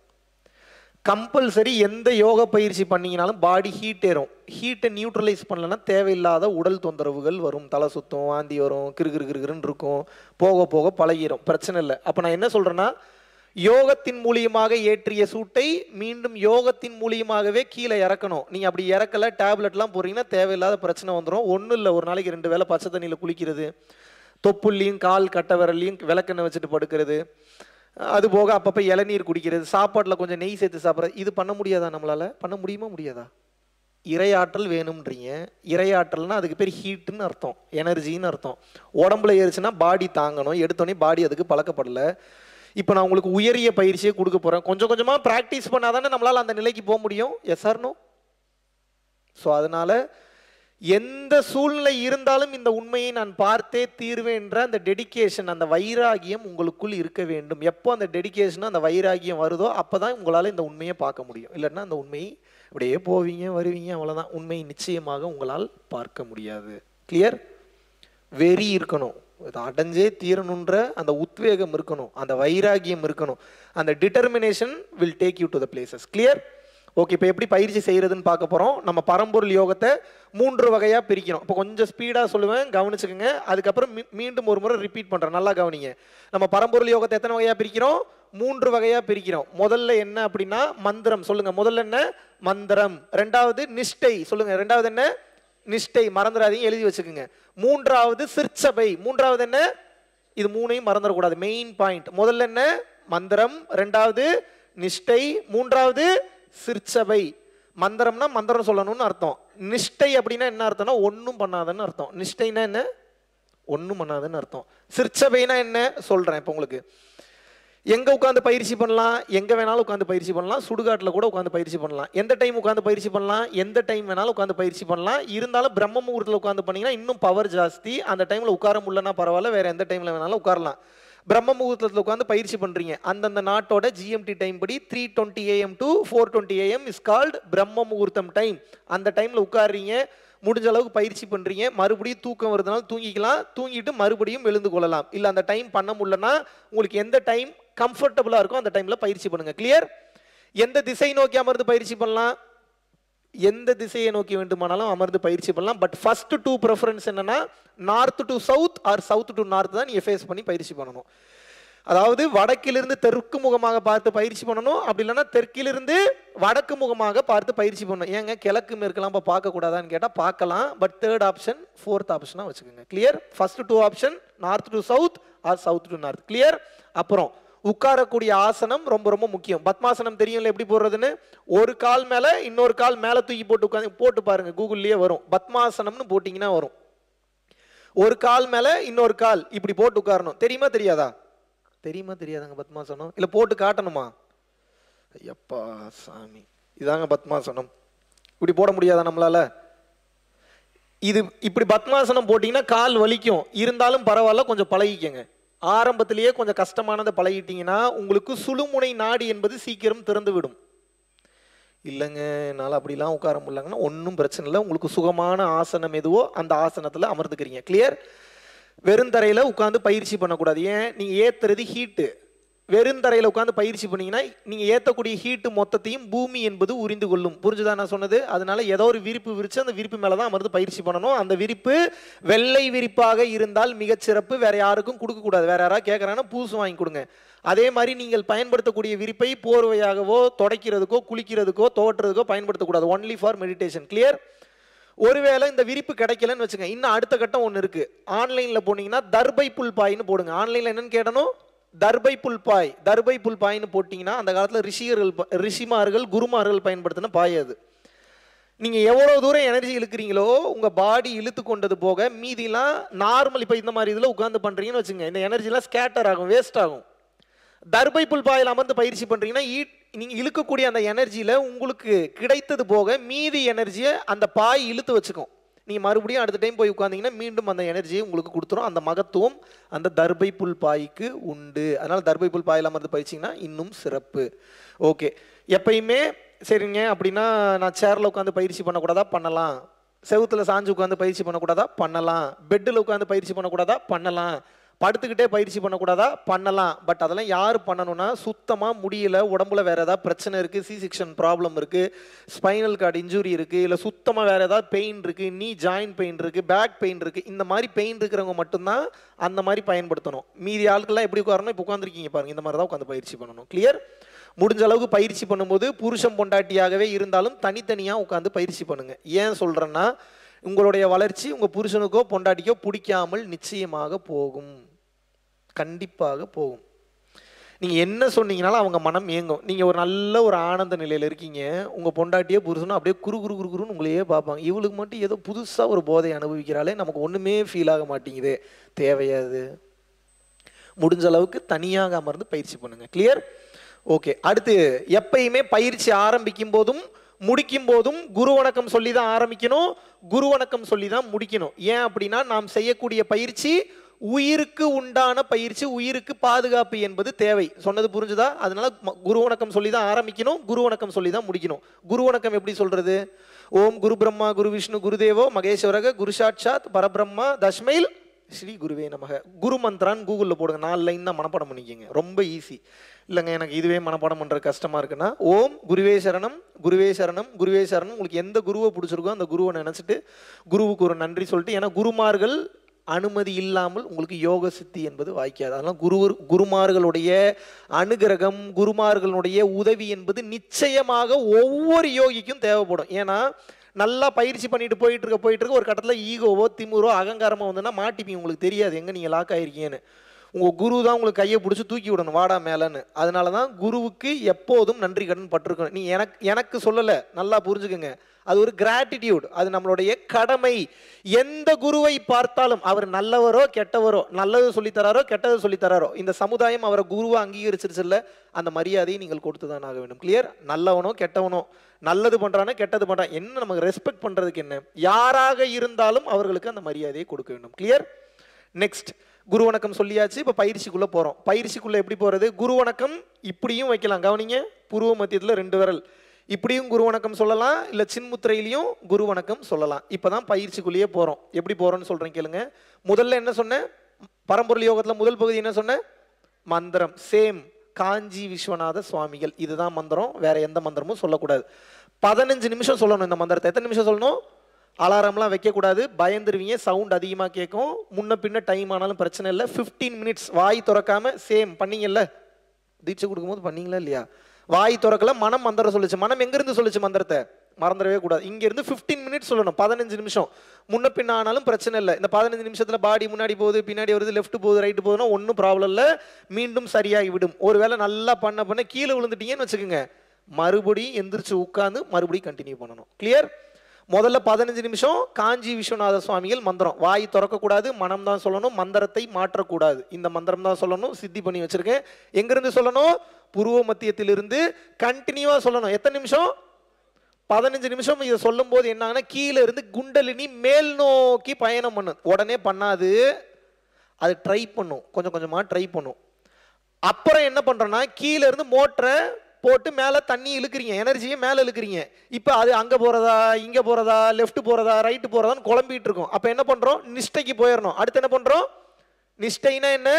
கம்பல்சரி எந்த யோக பயிற்சி பண்ணீங்கனாலும் பாடி ஹீட் ஏறும் ஹீட்டை நியூட்ரலைஸ் பண்ணலன்னா தேவையில்லாத உடல் தொந்தரவுகள் வரும் தலை சுத்தம் வாந்தி வரும் கிறு கிறு கிறுன்னு இருக்கும் போக போக பழகிரும் பிரச்சனை இல்லை அப்போ நான் என்ன சொல்கிறேன்னா யோகத்தின் மூலியமாக ஏற்றிய சூட்டை மீண்டும் யோகத்தின் மூலியமாகவே கீழே இறக்கணும் நீங்கள் அப்படி இறக்கல டேப்லெட்லாம் போடுறீங்கன்னா தேவையில்லாத பிரச்சனை வந்துடும் ஒன்றும் இல்லை ஒரு நாளைக்கு ரெண்டு வேளை பச்சை தண்ணியில் குளிக்கிறது தொப்புள்ளையும் கால் கட்டை விரல்லையும் விளக்கெண்ணெய் வச்சுட்டு படுக்கிறது அது போக அப்பப்போ இளநீர் குடிக்கிறது சாப்பாட்டில் கொஞ்சம் நெய் சேர்த்து சாப்பிட்றது இது பண்ண முடியாதா நம்மளால் பண்ண முடியுமா முடியாதா இரையாற்றல் வேணும்ன்றீங்க இரையாற்றல்னா அதுக்கு பேர் ஹீட்டுன்னு அர்த்தம் எனர்ஜின்னு அர்த்தம் உடம்புல ஏறிச்சுன்னா பாடி தாங்கணும் எடுத்தோடனே பாடி அதுக்கு பழக்கப்படல
இப்போ நான் உங்களுக்கு உயரிய பயிற்சியை கொடுக்க போகிறேன் கொஞ்சம் கொஞ்சமாக ப்ராக்டிஸ் பண்ணாதானே நம்மளால் அந்த நிலைக்கு போக முடியும் எஸ் ஆர் நோ ஸோ அதனால் எந்த சூழ்நிலை இருந்தாலும் இந்த உண்மையை நான் பார்த்தே தீர்வேன்ற அந்த டெடிகேஷன் அந்த வைராகியம் உங்களுக்குள் இருக்க வேண்டும் எப்போ அந்த டெடிகேஷன் அந்த வைராகியம் வருதோ அப்போ தான் உங்களால் இந்த உண்மையை பார்க்க முடியும் இல்லைன்னா அந்த உண்மையை அப்படியே போவீங்க வருவீங்க அவ்வளோதான் உண்மையை நிச்சயமாக உங்களால் பார்க்க முடியாது கிளியர் வெறி இருக்கணும் இதை அடைஞ்சே தீரணுன்ற அந்த உத்வேகம் இருக்கணும் அந்த வைராகியம் இருக்கணும் அந்த determination will take you to the places clear okay இப்போ எப்படி பயிற்சி செய்யறதுன்னு பார்க்க போகிறோம் நம்ம பரம்பொருள் யோகத்தை மூன்று வகையாக பிரிக்கிறோம் இப்போ கொஞ்சம் ஸ்பீடாக சொல்லுவேன் கவனிச்சுக்கோங்க அதுக்கப்புறம் மீ- மீண்டும் ஒரு முறை ரிப்பீட் பண்ணுறேன் நல்லா கவனிங்க நம்ம பரம்பொருள் யோகத்தை எத்தனை வகையாக பிரிக்கிறோம் மூன்று வகையாக பிரிக்கிறோம் முதல்ல என்ன அப்படின்னா மந்திரம் சொல்லுங்க முதல்ல என்ன மந்திரம் ரெண்டாவது நிஷ்டை சொல்லுங்க ரெண்டாவது என்ன நிஷ்டை மறந்துடாதீங்க எழுதி வச்சுக்கோங்க மூன்றாவது சிற்சபை மூன்றாவது என்ன இது மூணையும் மறந்துடக்கூடாது மெயின் பாயிண்ட் முதல்ல என்ன மந்திரம் ரெண்டாவது நிஷ்டை மூன்றாவது சிற்சபை மந்திரம்னா மந்திரம் சொல்லணும்னு அர்த்தம் நிஷ்டை அப்படின்னா என்ன அர்த்தம்னா ஒன்றும் பண்ணாதன்னு அர்த்தம் நிஷ்டைனா என்ன ஒன்றும் பண்ணாதுன்னு அர்த்தம் சிற்சபைனா என்ன சொல்கிறேன் இப்போ உங்களுக்கு எங்கே உட்காந்து பயிற்சி பண்ணலாம் எங்கே வேணாலும் உட்காந்து பயிற்சி பண்ணலாம் சுடுகாட்டில் கூட உட்காந்து பயிற்சி பண்ணலாம் எந்த டைம் உட்காந்து பயிற்சி பண்ணலாம் எந்த டைம் வேணாலும் உட்காந்து பயிற்சி பண்ணலாம் இருந்தாலும் பிரம்ம முகூர்த்தத்தில் உட்காந்து பண்ணீங்கன்னா இன்னும் பவர் ஜாஸ்தி அந்த டைமில் உட்கார முடியலன்னா பரவாயில்ல வேற எந்த டைமில் வேணாலும் உட்காரலாம் பிரம்ம முகூர்த்தத்தில் உட்காந்து பயிற்சி பண்ணுறீங்க அந்தந்த நாட்டோட ஜிஎம்டி டைம் படி three twenty AM to four twenty AM is called Brahma Muhurtham time அந்த டைமில் உட்காருறீங்க முடிஞ்ச அளவுக்கு பயிற்சி பண்ணுறீங்க மறுபடியும் தூக்கம் வருதுனால தூங்கிக்கலாம் தூங்கிட்டு மறுபடியும் எழுந்து கொள்ளலாம் இல்லை அந்த டைம் பண்ண முடியலன்னா உங்களுக்கு எந்த டைம் கம்ஃபர்டபுளாக இருக்கோ அந்த டைமில் பயிற்சி பண்ணுங்க கிளியர் எந்த திசை நோக்கி அமர்ந்து பயிற்சி பண்ணலாம் எந்த திசையை நோக்கி வேண்டுமானாலும் அமர்ந்து பயிற்சி பண்ணலாம் பட் ஃபர்ஸ்ட் டூ ப்ரெஃபரன்ஸ் என்னன்னா north to south or south to north தான் நீங்கள் ஃபேஸ் பண்ணி பயிற்சி பண்ணணும் அதாவது வடக்கிலிருந்து தெற்கு முகமாக பார்த்து பயிற்சி பண்ணணும் அப்படி இல்லைன்னா தெற்கிலிருந்து வடக்கு முகமாக பார்த்து பயிற்சி பண்ணணும் ஏங்க கிழக்கு மேற்கெல்லாம் இப்போ பார்க்கக்கூடாதான்னு கேட்டால் பார்க்கலாம் பட் தேர்ட் ஆப்ஷன் ஃபோர்த் ஆப்ஷனாக வச்சுக்கோங்க clear first two option north to south or south to north clear அப்புறம் உட்காரக்கூடிய ஆசனம் ரொம்ப ரொம்ப முக்கியம் பத்மாசனம் தெரியும்ல எப்படி போடுறதுன்னு ஒரு கால் மேலே இன்னொரு கால் மேலே தூக்கி போட்டு உட்காந்து போட்டு பாருங்க கூகுள்லேயே வரும் பத்மாசனம்னு போட்டிங்கன்னா வரும் ஒரு கால் மேலே இன்னொரு கால் இப்படி போட்டு உட்காரணும் தெரியுமா தெரியாதா தெரியுமா தெரியாதாங்க பத்மாசனம் இல்லை போட்டு காட்டணுமா ஐயப்பா சாமி இதாங்க பத்மாசனம் இப்படி போட முடியாதா நம்மளால இது இப்படி பத்மாசனம் போட்டிங்கன்னா கால் வலிக்கும் இருந்தாலும் பரவாயில்ல கொஞ்சம் பழகிக்கங்க ஆரம்பத்திலேயே கொஞ்சம் கஷ்டமானதை பழகிட்டீங்கன்னா உங்களுக்கு சுழுமுனை நாடி என்பது சீக்கிரம் திறந்து விடும் இல்லைங்க என்னால் அப்படிலாம் உட்கார முடியலங்கன்னா ஒன்றும் பிரச்சனை இல்லை உங்களுக்கு சுகமான ஆசனம் எதுவோ அந்த ஆசனத்தில் அமர்ந்துக்கிறீங்க கிளியர் வெறுந்தரையில் உட்காந்து பயிற்சி பண்ணக்கூடாது ஏன் நீங்கள் ஏற்றுறது ஹீட்டு வெறுந்தரையில் உட்காந்து பயிற்சி பண்ணீங்கன்னா நீங்கள் ஏற்றக்கூடிய ஹீட்டு மொத்தத்தையும் பூமி என்பது உறிந்து கொள்ளும் புரிஞ்சுதா நான் சொன்னது அதனால ஏதோ ஒரு விரிப்பு விரிச்சு அந்த விரிப்பு மேலே தான் அமர்ந்து பயிற்சி பண்ணணும் அந்த விரிப்பு வெள்ளை விரிப்பாக இருந்தால் மிகச்சிறப்பு வேற யாருக்கும் கொடுக்கக்கூடாது வேற யாராவது கேட்குறாங்கன்னா பூசு வாங்கி கொடுங்க அதே மாதிரி நீங்கள் பயன்படுத்தக்கூடிய விரிப்பை போர்வையாகவோ துடைக்கிறதுக்கோ குளிக்கிறதுக்கோ தோட்டுறதுக்கோ பயன்படுத்தக்கூடாது ஒன்லி ஃபார் மெடிடேஷன் கிளியர் ஒருவேளை இந்த விரிப்பு கிடைக்கலன்னு வச்சுங்க இன்னும் அடுத்த கட்டம் ஒன்று இருக்கு ஆன்லைனில் போனீங்கன்னா தர்பை புல் பாய்னு போடுங்க ஆன்லைனில் என்னன்னு கேட்டணும் தர்பை புல் பாய் தர்பை புல் பாய்னு போட்டிங்கன்னா அந்த காலத்தில் ரிஷிகர்கள் ப- ரிஷிமார்கள் குருமார்கள் பயன்படுத்தின பாய் அது நீங்கள் எவ்வளோ தூரம் எனர்ஜி இழுக்கிறீங்களோ உங்கள் பாடி இழுத்து கொண்டது போக மீதிலாம் நார்மல் இப்போ இந்த மாதிரி இதில் உட்காந்து பண்ணுறீங்கன்னு வச்சுங்க இந்த எனர்ஜிலாம் ஸ்கேட்டர் ஆகும் வேஸ்ட் ஆகும் தர்பை புல் பாயில் அமர்ந்து பயிற்சி பண்ணுறீங்கன்னா ஈட் நீங்கள் இழுக்கக்கூடிய அந்த எனர்ஜியில் உங்களுக்கு கிடைத்தது போக மீதி எனர்ஜியை அந்த பாய் இழுத்து வச்சுக்கும் நீங்கள் மறுபடியும் அடுத்த டைம் போய் உட்காந்தீங்கன்னா மீண்டும் அந்த எனர்ஜியை உங்களுக்கு கொடுத்துரும் அந்த மகத்துவம் அந்த தர்பை புல் பாய்க்கு உண்டு அதனால் தர்பை புல் பாயில் அமர்ந்து பயிற்சிங்கன்னா இன்னும் சிறப்பு ஓகே எப்பயுமே சரிங்க அப்படின்னா நான் சேரில் உட்காந்து பயிற்சி பண்ணக்கூடாதா பண்ணலாம் செவுத்துல சாஞ்சு உட்காந்து பயிற்சி பண்ணக்கூடாதா பண்ணலாம் பெட்டில் உட்காந்து பயிற்சி பண்ணக்கூடாதா பண்ணலாம் படுத்துக்கிட்டே பயிற்சி பண்ணக்கூடாதா பண்ணலாம் பட் அதெல்லாம் யார் பண்ணணும்னா சுத்தமாக முடியல உடம்புல வேற ஏதாவது பிரச்சனை இருக்குது சி செக்ஷன் ப்ராப்ளம் இருக்குது ஸ்பைனல் கார்டு இன்ஜுரி இருக்குது இல்லை சுத்தமாக வேற ஏதாவது பெயின் இருக்குது நீ ஜாயின்ட் பெயின் இருக்குது பேக் பெயின் இருக்குது இந்த மாதிரி பெயின் இருக்கிறவங்க மட்டும்தான் அந்த மாதிரி பயன்படுத்தணும் மீதி ஆட்கள்லாம் எப்படி உட்காரணும் இப்போ உட்காந்துருக்கீங்க பாருங்க இந்த மாதிரி தான் உட்காந்து பயிற்சி பண்ணணும் கிளியர் முடிஞ்ச அளவுக்கு பயிற்சி பண்ணும்போது புருஷன் பொண்டாட்டியாகவே இருந்தாலும் தனித்தனியாக உட்காந்து பயிற்சி பண்ணுங்க ஏன் சொல்கிறேன்னா உங்களுடைய வளர்ச்சி உங்கள் புருஷனுக்கோ பொண்டாட்டிக்கோ பிடிக்காமல் நிச்சயமாக போகும் கண்டிப்பாக போகும் நீங்கள் என்ன சொன்னீங்கனாலும் அவங்க மனம் ஏங்கும் நீங்கள் ஒரு நல்ல ஒரு ஆனந்த நிலையில் இருக்கீங்க உங்கள் பொண்டாட்டியே புருஷனும் அப்படியே குறு குறு குறு குருன்னு உங்களையே பார்ப்பாங்க இவளுக்கு மட்டும் ஏதோ புதுசாக ஒரு போதை அனுபவிக்கிறாளே நமக்கு ஒன்றுமே ஃபீல் ஆக மாட்டேங்குது தேவையாது முடிஞ்ச அளவுக்கு தனியாக அமர்ந்து பயிற்சி பண்ணுங்க கிளியர் ஓகே அடுத்து எப்பயுமே பயிற்சி ஆரம்பிக்கும் போதும் முடிக்கும் போதும் குரு வணக்கம் சொல்லி தான் ஆரம்பிக்கணும் குரு வணக்கம் சொல்லி தான் முடிக்கணும் ஏன் அப்படின்னா நாம் செய்யக்கூடிய பயிற்சி உயிருக்கு உண்டான பயிற்சி உயிருக்கு பாதுகாப்பு என்பது தேவை சொன்னது புரிஞ்சுதா அதனால ம- குரு வணக்கம் சொல்லி தான் ஆரம்பிக்கணும் குரு வணக்கம் சொல்லி தான் முடிக்கணும் குரு வணக்கம் எப்படி சொல்றது ஓம் குரு பிரம்மா குரு விஷ்ணு குருதேவோ மகேஸ்வரக குரு சாட்சாத் பரபிரம்மா தஷ்மைல் ஸ்ரீ குருவே நமக குரு மந்த்ரான்னு கூகுளில் போடுங்க நாலு லைன் தான் மனப்பாடம் பண்ணிக்கோங்க ரொம்ப ஈஸி இல்லைங்க எனக்கு இதுவே மனப்பாடம் பண்ணுற கஷ்டமாக இருக்குன்னா ஓம் குருவே சரணம் குருவே சரணம் குருவே சரணம் உங்களுக்கு எந்த குருவை பிடிச்சிருக்கோ அந்த குருவை நினச்சிட்டு குருவுக்கு ஒரு நன்றி சொல்லிட்டு ஏன்னா குருமார்கள் அனுமதி இல்லாமல் உங்களுக்கு யோக சித்தி என்பது வாய்க்காது அதனால குரு குருமார்களுடைய அனுகிரகம் குருமார்களுடைய உதவி என்பது நிச்சயமாக ஒவ்வொரு யோகிக்கும் தேவைப்படும் ஏன்னா நல்லா பயிற்சி பண்ணிட்டு போயிட்டு இருக்க போயிட்டு இருக்க ஒரு கட்டத்தில் ஈகோவோ திமுறோ அகங்காரமோ வந்துன்னா மாட்டிப்பீங்க உங்களுக்கு தெரியாது எங்கே நீங்கள் லாக் ஆயிருக்கீங்கன்னு உங்கள் குரு தான் உங்களுக்கு கையை பிடிச்சி தூக்கி விடணும் வாடா மேலேன்னு அதனால தான் குருவுக்கு எப்போதும் நன்றி கடன் பட்டிருக்கணும் நீ எனக்கு எனக்கு சொல்லலை நல்லா புரிஞ்சுக்கங்க அது ஒரு கிராட்டிடியூட் அது நம்மளுடைய கடமை எந்த குருவை பார்த்தாலும் அவர் நல்லவரோ கெட்டவரோ நல்லது சொல்லித் தராரோ கெட்டது சொல்லித் தராரோ இந்த சமுதாயம் அவரை குருவை அங்கீகரிச்சிருச்சுல்ல அந்த மரியாதையை நீங்கள் கொடுத்து தான் ஆக வேண்டும் கிளியர் நல்லவனோ கெட்டவனோ நல்லது பண்றானோ கெட்டது பண்றான் என்ன நமக்கு ரெஸ்பெக்ட் பண்றதுக்கு என்ன யாராக இருந்தாலும் அவர்களுக்கு அந்த மரியாதையை கொடுக்க வேண்டும் கிளியர் நெக்ஸ்ட் குரு வணக்கம் சொல்லியாச்சு இப்போ பயிற்சிக்குள்ள போறோம் பயிற்சிக்குள்ள எப்படி போறது குரு வணக்கம் இப்படியும் வைக்கலாம் கவனிங்க புருவ மத்தியத்தில் ரெண்டு விரல் இப்படியும் குரு வணக்கம் சொல்லலாம் இல்லை சின்முத்திரையிலையும் குரு வணக்கம் சொல்லலாம் இப்போதான் பயிற்சிக்குள்ளேயே போறோம் எப்படி போறோம்னு சொல்றேன் கேளுங்க முதல்ல என்ன சொன்னேன் பரம்பொருள் யோகத்துல முதல் பகுதி என்ன சொன்னேன் மந்திரம் சேம் காஞ்சி விஸ்வநாத சுவாமிகள் இதுதான் மந்திரம் வேற எந்த மந்திரமும் சொல்லக்கூடாது பதினஞ்சு நிமிஷம் சொல்லணும் இந்த மந்திரத்தை எத்தனை நிமிஷம் சொல்லணும் அலாரம்லாம் வைக்கக்கூடாது பயந்துருவீங்க சவுண்ட் அதிகமாக கேட்கும் முன்ன பின்ன டைம் ஆனாலும் பிரச்சனை இல்லை 15 மினிட்ஸ் வாய் திறக்காம சேம் பண்ணீங்கல்ல தீட்சை கொடுக்கும்போது பண்ணீங்களா இல்லையா வாய் திறக்கல மனம் மந்திரம் சொல்லுச்சு மனம் எங்கிருந்து சொல்லுச்சு மந்திரத்தை மறந்துடவே கூடாது இங்க இருந்து 15 மினிட்ஸ் சொல்லணும் பதினஞ்சு நிமிஷம் முன்ன பின்ன ஆனாலும் பிரச்சனை இல்லை இந்த பதினஞ்சு நிமிஷத்துல பாடி முன்னாடி போகுது பின்னாடி வருது லெஃப்ட் போகுது ரைட் போகுதுன்னா ஒன்றும் ப்ராப்ளம் இல்லை மீண்டும் சரியாகி விடும் ஒருவேளை நல்லா பண்ண பண்ண கீழே விழுந்துட்டீங்கன்னு வச்சுக்கோங்க மறுபடியும் எந்திரிச்சு உட்காந்து மறுபடியும் கண்டினியூ பண்ணணும் கிளியர் முதல்ல பதினஞ்சு நிமிஷம் காஞ்சி விஸ்வநாத சுவாமிகள் மந்திரம் வாய் திறக்கக்கூடாது மனம் தான் சொல்லணும் மந்திரத்தை மாற்றக்கூடாது இந்த மந்திரம் தான் சொல்லணும் சித்தி பண்ணி வச்சிருக்கேன் எங்கிருந்து சொல்லணும் புருவ மத்தியத்திலிருந்து கண்டினியூவா சொல்லணும் எத்தனை நிமிஷம் பதினஞ்சு நிமிஷம் இதை சொல்லும் போது என்ன ஆகுனா கீழே இருந்து குண்டலினி மேல் நோக்கி பயணம் பண்ணும் உடனே பண்ணாது அது ட்ரை பண்ணும் கொஞ்சம் கொஞ்சமாக ட்ரை பண்ணும் அப்புறம் என்ன பண்றோம்னா கீழே இருந்து மோட்டரை போட்டு மேலே தண்ணி இழுக்கிறீங்க எனர்ஜியை மேலே இழுக்கிறீங்க இப்போ அது அங்கே போகிறதா இங்கே போகிறதா லெஃப்ட் போகிறதா ரைட்டு போகிறதான்னு குழம்பிட்டு இருக்கோம் அப்போ என்ன பண்ணுறோம் நிஷ்டைக்கு போயிடணும் அடுத்து என்ன பண்ணுறோம் நிஷ்டைனா என்ன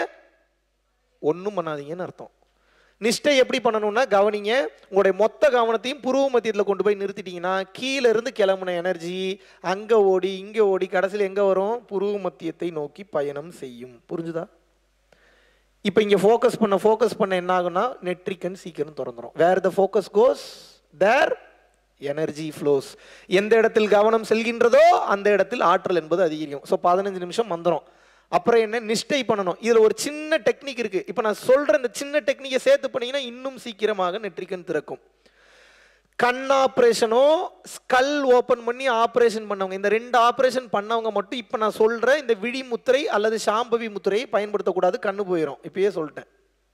ஒன்றும் பண்ணாதீங்கன்னு அர்த்தம் நிஷ்டை எப்படி பண்ணணும்னா கவனிங்க உங்களுடைய மொத்த கவனத்தையும் புருவ மத்தியத்தில் கொண்டு போய் நிறுத்திட்டீங்கன்னா கீழே இருந்து கிளம்புன எனர்ஜி அங்கே ஓடி இங்கே ஓடி கடைசியில் எங்கே வரும் புருவ மத்தியத்தை நோக்கி பயணம் செய்யும் புரிஞ்சுதா இப்போ இங்கே ஃபோக்கஸ் பண்ண ஃபோக்கஸ் பண்ண என்ன ஆகும்னா நெட்ரிக்கன் சீக்கிரம் திறந்துரும் where the focus goes there energy flows எந்த இடத்தில் கவனம் செல்கின்றதோ அந்த இடத்தில் ஆற்றல் என்பது அதிகரிக்கும் ஸோ பதினஞ்சு நிமிஷம் மந்திரம் அப்புறம் என்ன நிஷ்டை பண்ணணும் இதில் ஒரு சின்ன டெக்னிக் இருக்கு இப்போ நான் சொல்ற இந்த சின்ன டெக்னிக்கை சேர்த்து பண்ணீங்கன்னா இன்னும் சீக்கிரமாக நெட்ரிக்கன் திறக்கும் கண் ஆப்ரேஷனோ ஸ்கல் ஓப்பன் பண்ணி ஆப்ரேஷன் பண்ணவங்க இந்த ரெண்டு ஆப்ரேஷன் பண்ணவங்க மட்டும் இப்போ நான் சொல்ற இந்த விழி முத்திரை அல்லது சாம்பவி முத்திரையை பயன்படுத்தக்கூடாது கண்ணு போயிடும் இப்பயே சொல்லிட்டேன்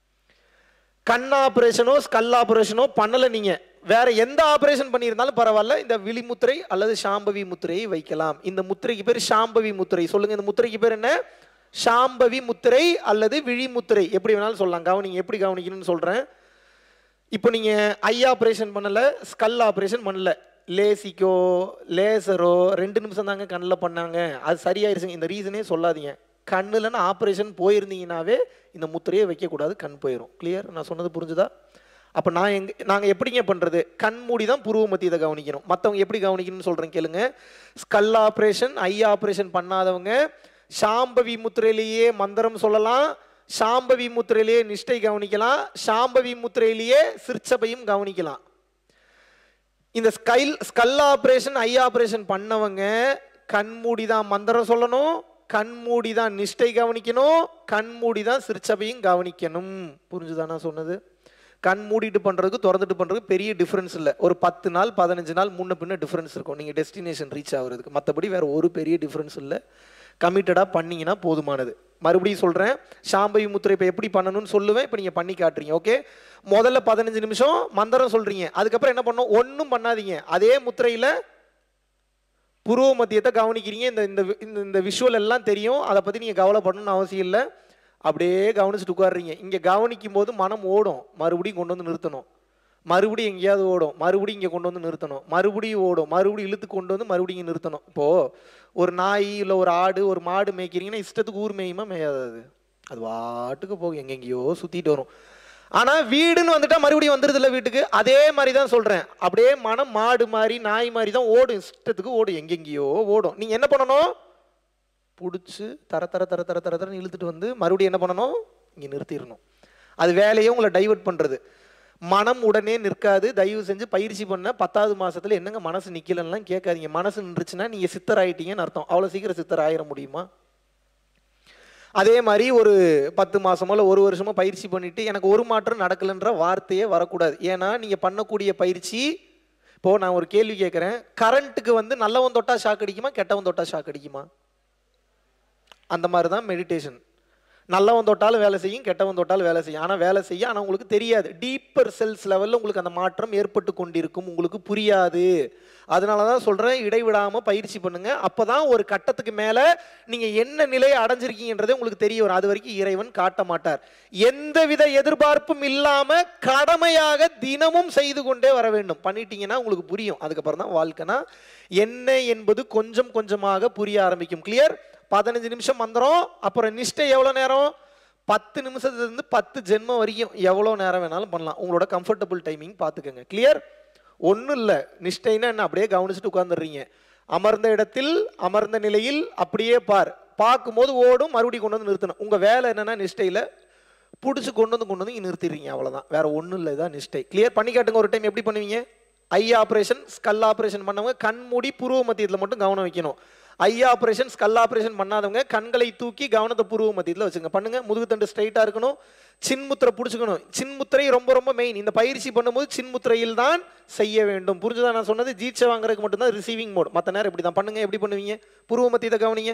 கண் ஆப்ரேஷனோ ஸ்கல் ஆப்ரேஷனோ பண்ணலை நீங்க வேற எந்த ஆப்ரேஷன் பண்ணியிருந்தாலும் பரவாயில்ல இந்த விழி முத்திரை அல்லது சாம்பவி முத்திரையை வைக்கலாம் இந்த முத்திரைக்கு பேர் சாம்பவி முத்திரை சொல்லுங்க இந்த முத்திரைக்கு பேர் என்ன சாம்பவி முத்திரை அல்லது விழி முத்திரை எப்படி வேணாலும் சொல்லலாம் கவனிங்க எப்படி கவனிக்கணும்னு சொல்றேன் இப்போ நீங்க ஐ ஆப்ரேஷன் பண்ணல ஸ்கல் ஆப்ரேஷன் பண்ணல லேசிக்கோ லேசரோ ரெண்டு நிமிஷம் தாங்க கண்ணில் பண்ணாங்க அது சரியாயிருச்சுங்க இந்த ரீசனே சொல்லாதீங்க கண்ணுலன்னு ஆப்ரேஷன் போயிருந்தீங்கன்னாவே இந்த முத்திரையை வைக்கக்கூடாது கண் போயிடும் கிளியர் நான் சொன்னது புரிஞ்சுதா அப்போ நான் எங்க நாங்கள் எப்படிங்க பண்ணுறது கண் மூடி தான் புருவ மத்தியத்தை கவனிக்கணும் மற்றவங்க எப்படி கவனிக்கணும்னு சொல்கிறேன் கேளுங்க ஸ்கல் ஆப்ரேஷன் ஐ ஆப்ரேஷன் பண்ணாதவங்க சாம்பவி முத்திரையிலேயே மந்திரம் சொல்லலாம் சாம்பவி முத்திரையிலேயே நிஷ்டை கவனிக்கலாம் சாம்பவி முத்திரையிலேயே சிற்சபையும் கவனிக்கலாம் இந்த ஸ்கைல் ஸ்கல் ஆப்ரேஷன் ஐ ஆப்ரேஷன் பண்ணவங்க கண்மூடி தான் மந்திரம் சொல்லணும் கண்மூடி தான் நிஷ்டை கவனிக்கணும் கண்மூடி தான் சிற்சபையும் கவனிக்கணும் புரிஞ்சுதா நான் சொன்னது கண் மூடிட்டு பண்ணுறதுக்கு திறந்துட்டு பண்ணுறதுக்கு பெரிய டிஃப்ரென்ஸ் இல்லை ஒரு பத்து நாள் பதினஞ்சு நாள் முன்ன பின்ன டிஃப்ரென்ஸ் இருக்கும் நீங்கள் டெஸ்டினேஷன் ரீச் ஆகுறதுக்கு மற்றபடி வேற ஒரு பெரிய டிஃப்ரென்ஸ் இல்லை கமிட்டடாக பண்ணீங்கன்னா போதுமானது மறுபடியும் சொல்கிறேன் சாம்பவி முத்திரை இப்போ எப்படி பண்ணணும்னு சொல்லுவேன் இப்போ நீங்கள் பண்ணி காட்டுறீங்க ஓகே முதல்ல பதினஞ்சு நிமிஷம் மந்திரம் சொல்கிறீங்க அதுக்கப்புறம் என்ன பண்ணணும் ஒன்றும் பண்ணாதீங்க அதே முத்திரையில் புருவ மத்தியத்தை கவனிக்கிறீங்க இந்த இந்த வி- இந்த இந்த விஷுவல் எல்லாம் தெரியும் அதை பற்றி நீங்கள் கவலைப்படணும்னு அவசியம் இல்லை அப்படியே கவனிச்சுட்டு உட்காடுறீங்க இங்கே கவனிக்கும் போது மனம் ஓடும் மறுபடியும் கொண்டு வந்து நிறுத்தணும் மறுபடியும் எங்கேயாவது ஓடும் மறுபடியும் இங்கே கொண்டு வந்து நிறுத்தணும் மறுபடியும் ஓடும் மறுபடியும் இழுத்து கொண்டு வந்து மறுபடியும் இங்க நிறுத்தணும் இப்போது ஒரு நாய் இல்லை ஒரு ஆடு ஒரு மாடு மேய்க்கிறீங்கன்னா இஷ்டத்துக்கு ஊர் மேயுமா மேயாது அது அது வாட்டுக்கு போகும் எங்கெங்கேயோ சுற்றிட்டு வரும் ஆனால் வீடுன்னு வந்துட்டா மறுபடியும் வந்துடுது இல்லை வீட்டுக்கு அதே மாதிரி தான் சொல்கிறேன் அப்படியே மனம் மாடு மாதிரி நாய் மாதிரி தான் ஓடும் இஷ்டத்துக்கு ஓடும் எங்கெங்கேயோ ஓடும் நீங்கள் என்ன பண்ணணும் பிடிச்சி தர தர தர தர தர தரன்னு இழுத்துட்டு வந்து மறுபடியும் என்ன பண்ணணும் இங்கே நிறுத்திடணும் அது வேலையே உங்களை டைவர்ட் பண்ணுறது மனம் உடனே நிற்காது தயவு செஞ்சு பயிற்சி பண்ண பத்தாவது மாசத்துல என்னங்க மனசு நிக்கலன்னுலாம் கேட்காதீங்க மனசு நின்றுச்சுன்னா நீங்க சித்தர் ஆயிட்டீங்கன்னு அர்த்தம் அவ்வளவு சீக்கிரம் சித்தர் ஆயிட முடியுமா அதே மாதிரி ஒரு பத்து மாசமோ இல்லை ஒரு வருஷமோ பயிற்சி பண்ணிட்டு எனக்கு ஒரு மாற்றம் நடக்கலைன்ற வார்த்தையே வரக்கூடாது ஏன்னா நீங்க பண்ணக்கூடிய பயிற்சி இப்போ நான் ஒரு கேள்வி கேட்குறேன் கரண்ட்டுக்கு வந்து நல்லவன் தொட்டா ஷாக் அடிக்குமா கெட்டவன் தொட்டா ஷாக் அடிக்குமா அந்த மாதிரி தான் மெடிடேஷன் நல்லவன் தொட்டாலும் வேலை செய்யும் கெட்டவன் தொட்டாலும் வேலை செய்யும் ஆனால் வேலை செய்ய ஆனால் உங்களுக்கு தெரியாது டீப்பர் செல்ஸ் லெவலில் உங்களுக்கு அந்த மாற்றம் ஏற்பட்டு கொண்டிருக்கும் உங்களுக்கு புரியாது அதனால தான் சொல்கிறேன் இடைவிடாமல் பயிற்சி பண்ணுங்க அப்போ தான் ஒரு கட்டத்துக்கு மேலே நீங்கள் என்ன நிலையை அடைஞ்சிருக்கீங்கன்றதே உங்களுக்கு தெரிய வரும் அது வரைக்கும் இறைவன் காட்ட மாட்டார் எந்தவித எதிர்பார்ப்பும் இல்லாமல் கடமையாக தினமும் செய்து கொண்டே வர வேண்டும் பண்ணிட்டீங்கன்னா உங்களுக்கு புரியும் அதுக்கப்புறம் தான் வாழ்க்கைனா என்ன என்பது கொஞ்சம் கொஞ்சமாக புரிய ஆரம்பிக்கும் கிளியர் பதினஞ்சு நிமிஷம் மந்திரம் அப்புறம் நிஷ்டை எவ்வளோ நேரம் பத்து நிமிஷத்துலேருந்து பத்து ஜென்மம் வரைக்கும் எவ்வளோ நேரம் வேணாலும் பண்ணலாம் உங்களோட கம்ஃபர்டபுள் டைமிங் பார்த்துக்கோங்க கிளியர் ஒன்றும் இல்லை நிஷ்டைன்னா என்ன அப்படியே கவனிச்சுட்டு உட்காந்துடுறீங்க அமர்ந்த இடத்தில் அமர்ந்த நிலையில் அப்படியே பார் பார்க்கும்போது ஓடும் மறுபடியும் கொண்டு வந்து நிறுத்தணும் உங்கள் வேலை என்னன்னா நிஷ்டையில் பிடிச்சி கொண்டு வந்து கொண்டு வந்து இங்க நிறுத்திடுறீங்க அவ்வளோதான் வேற ஒன்றும் இல்லை இதான் நிஷ்டை கிளியர் பண்ணி காட்டுங்க ஒரு டைம் எப்படி பண்ணுவீங்க ஐ ஆப்ரேஷன் ஸ்கல் ஆப்ரேஷன் பண்ணவங்க கண் மூடி புருவ மத்தியத்தில் மட்டும் கவனம் வைக்கணும் ஐ ஆப்ரேஷன் ஸ்கல் ஆப்ரேஷன் பண்ணாதவங்க கண்களை தூக்கி கவனத்தை புருவ மத்தியத்தில் வச்சுங்க பண்ணுங்க முதுகுத்தண்டு ஸ்ட்ரைட்டாக இருக்கணும் சின்முத்திரை பிடிச்சிக்கணும் சின்முத்திரை ரொம்ப ரொம்ப மெயின் இந்த பயிற்சி பண்ணும்போது சின்முத்திரையில் தான் செய்ய வேண்டும் புரிஞ்சுதா நான் சொன்னது ஜீச்சை வாங்குறதுக்கு மட்டும்தான் ரிசீவிங் மோட் மற்ற நேரம் இப்படி தான் பண்ணுங்க எப்படி பண்ணுவீங்க புருவ மத்தியத்தை கவனிங்க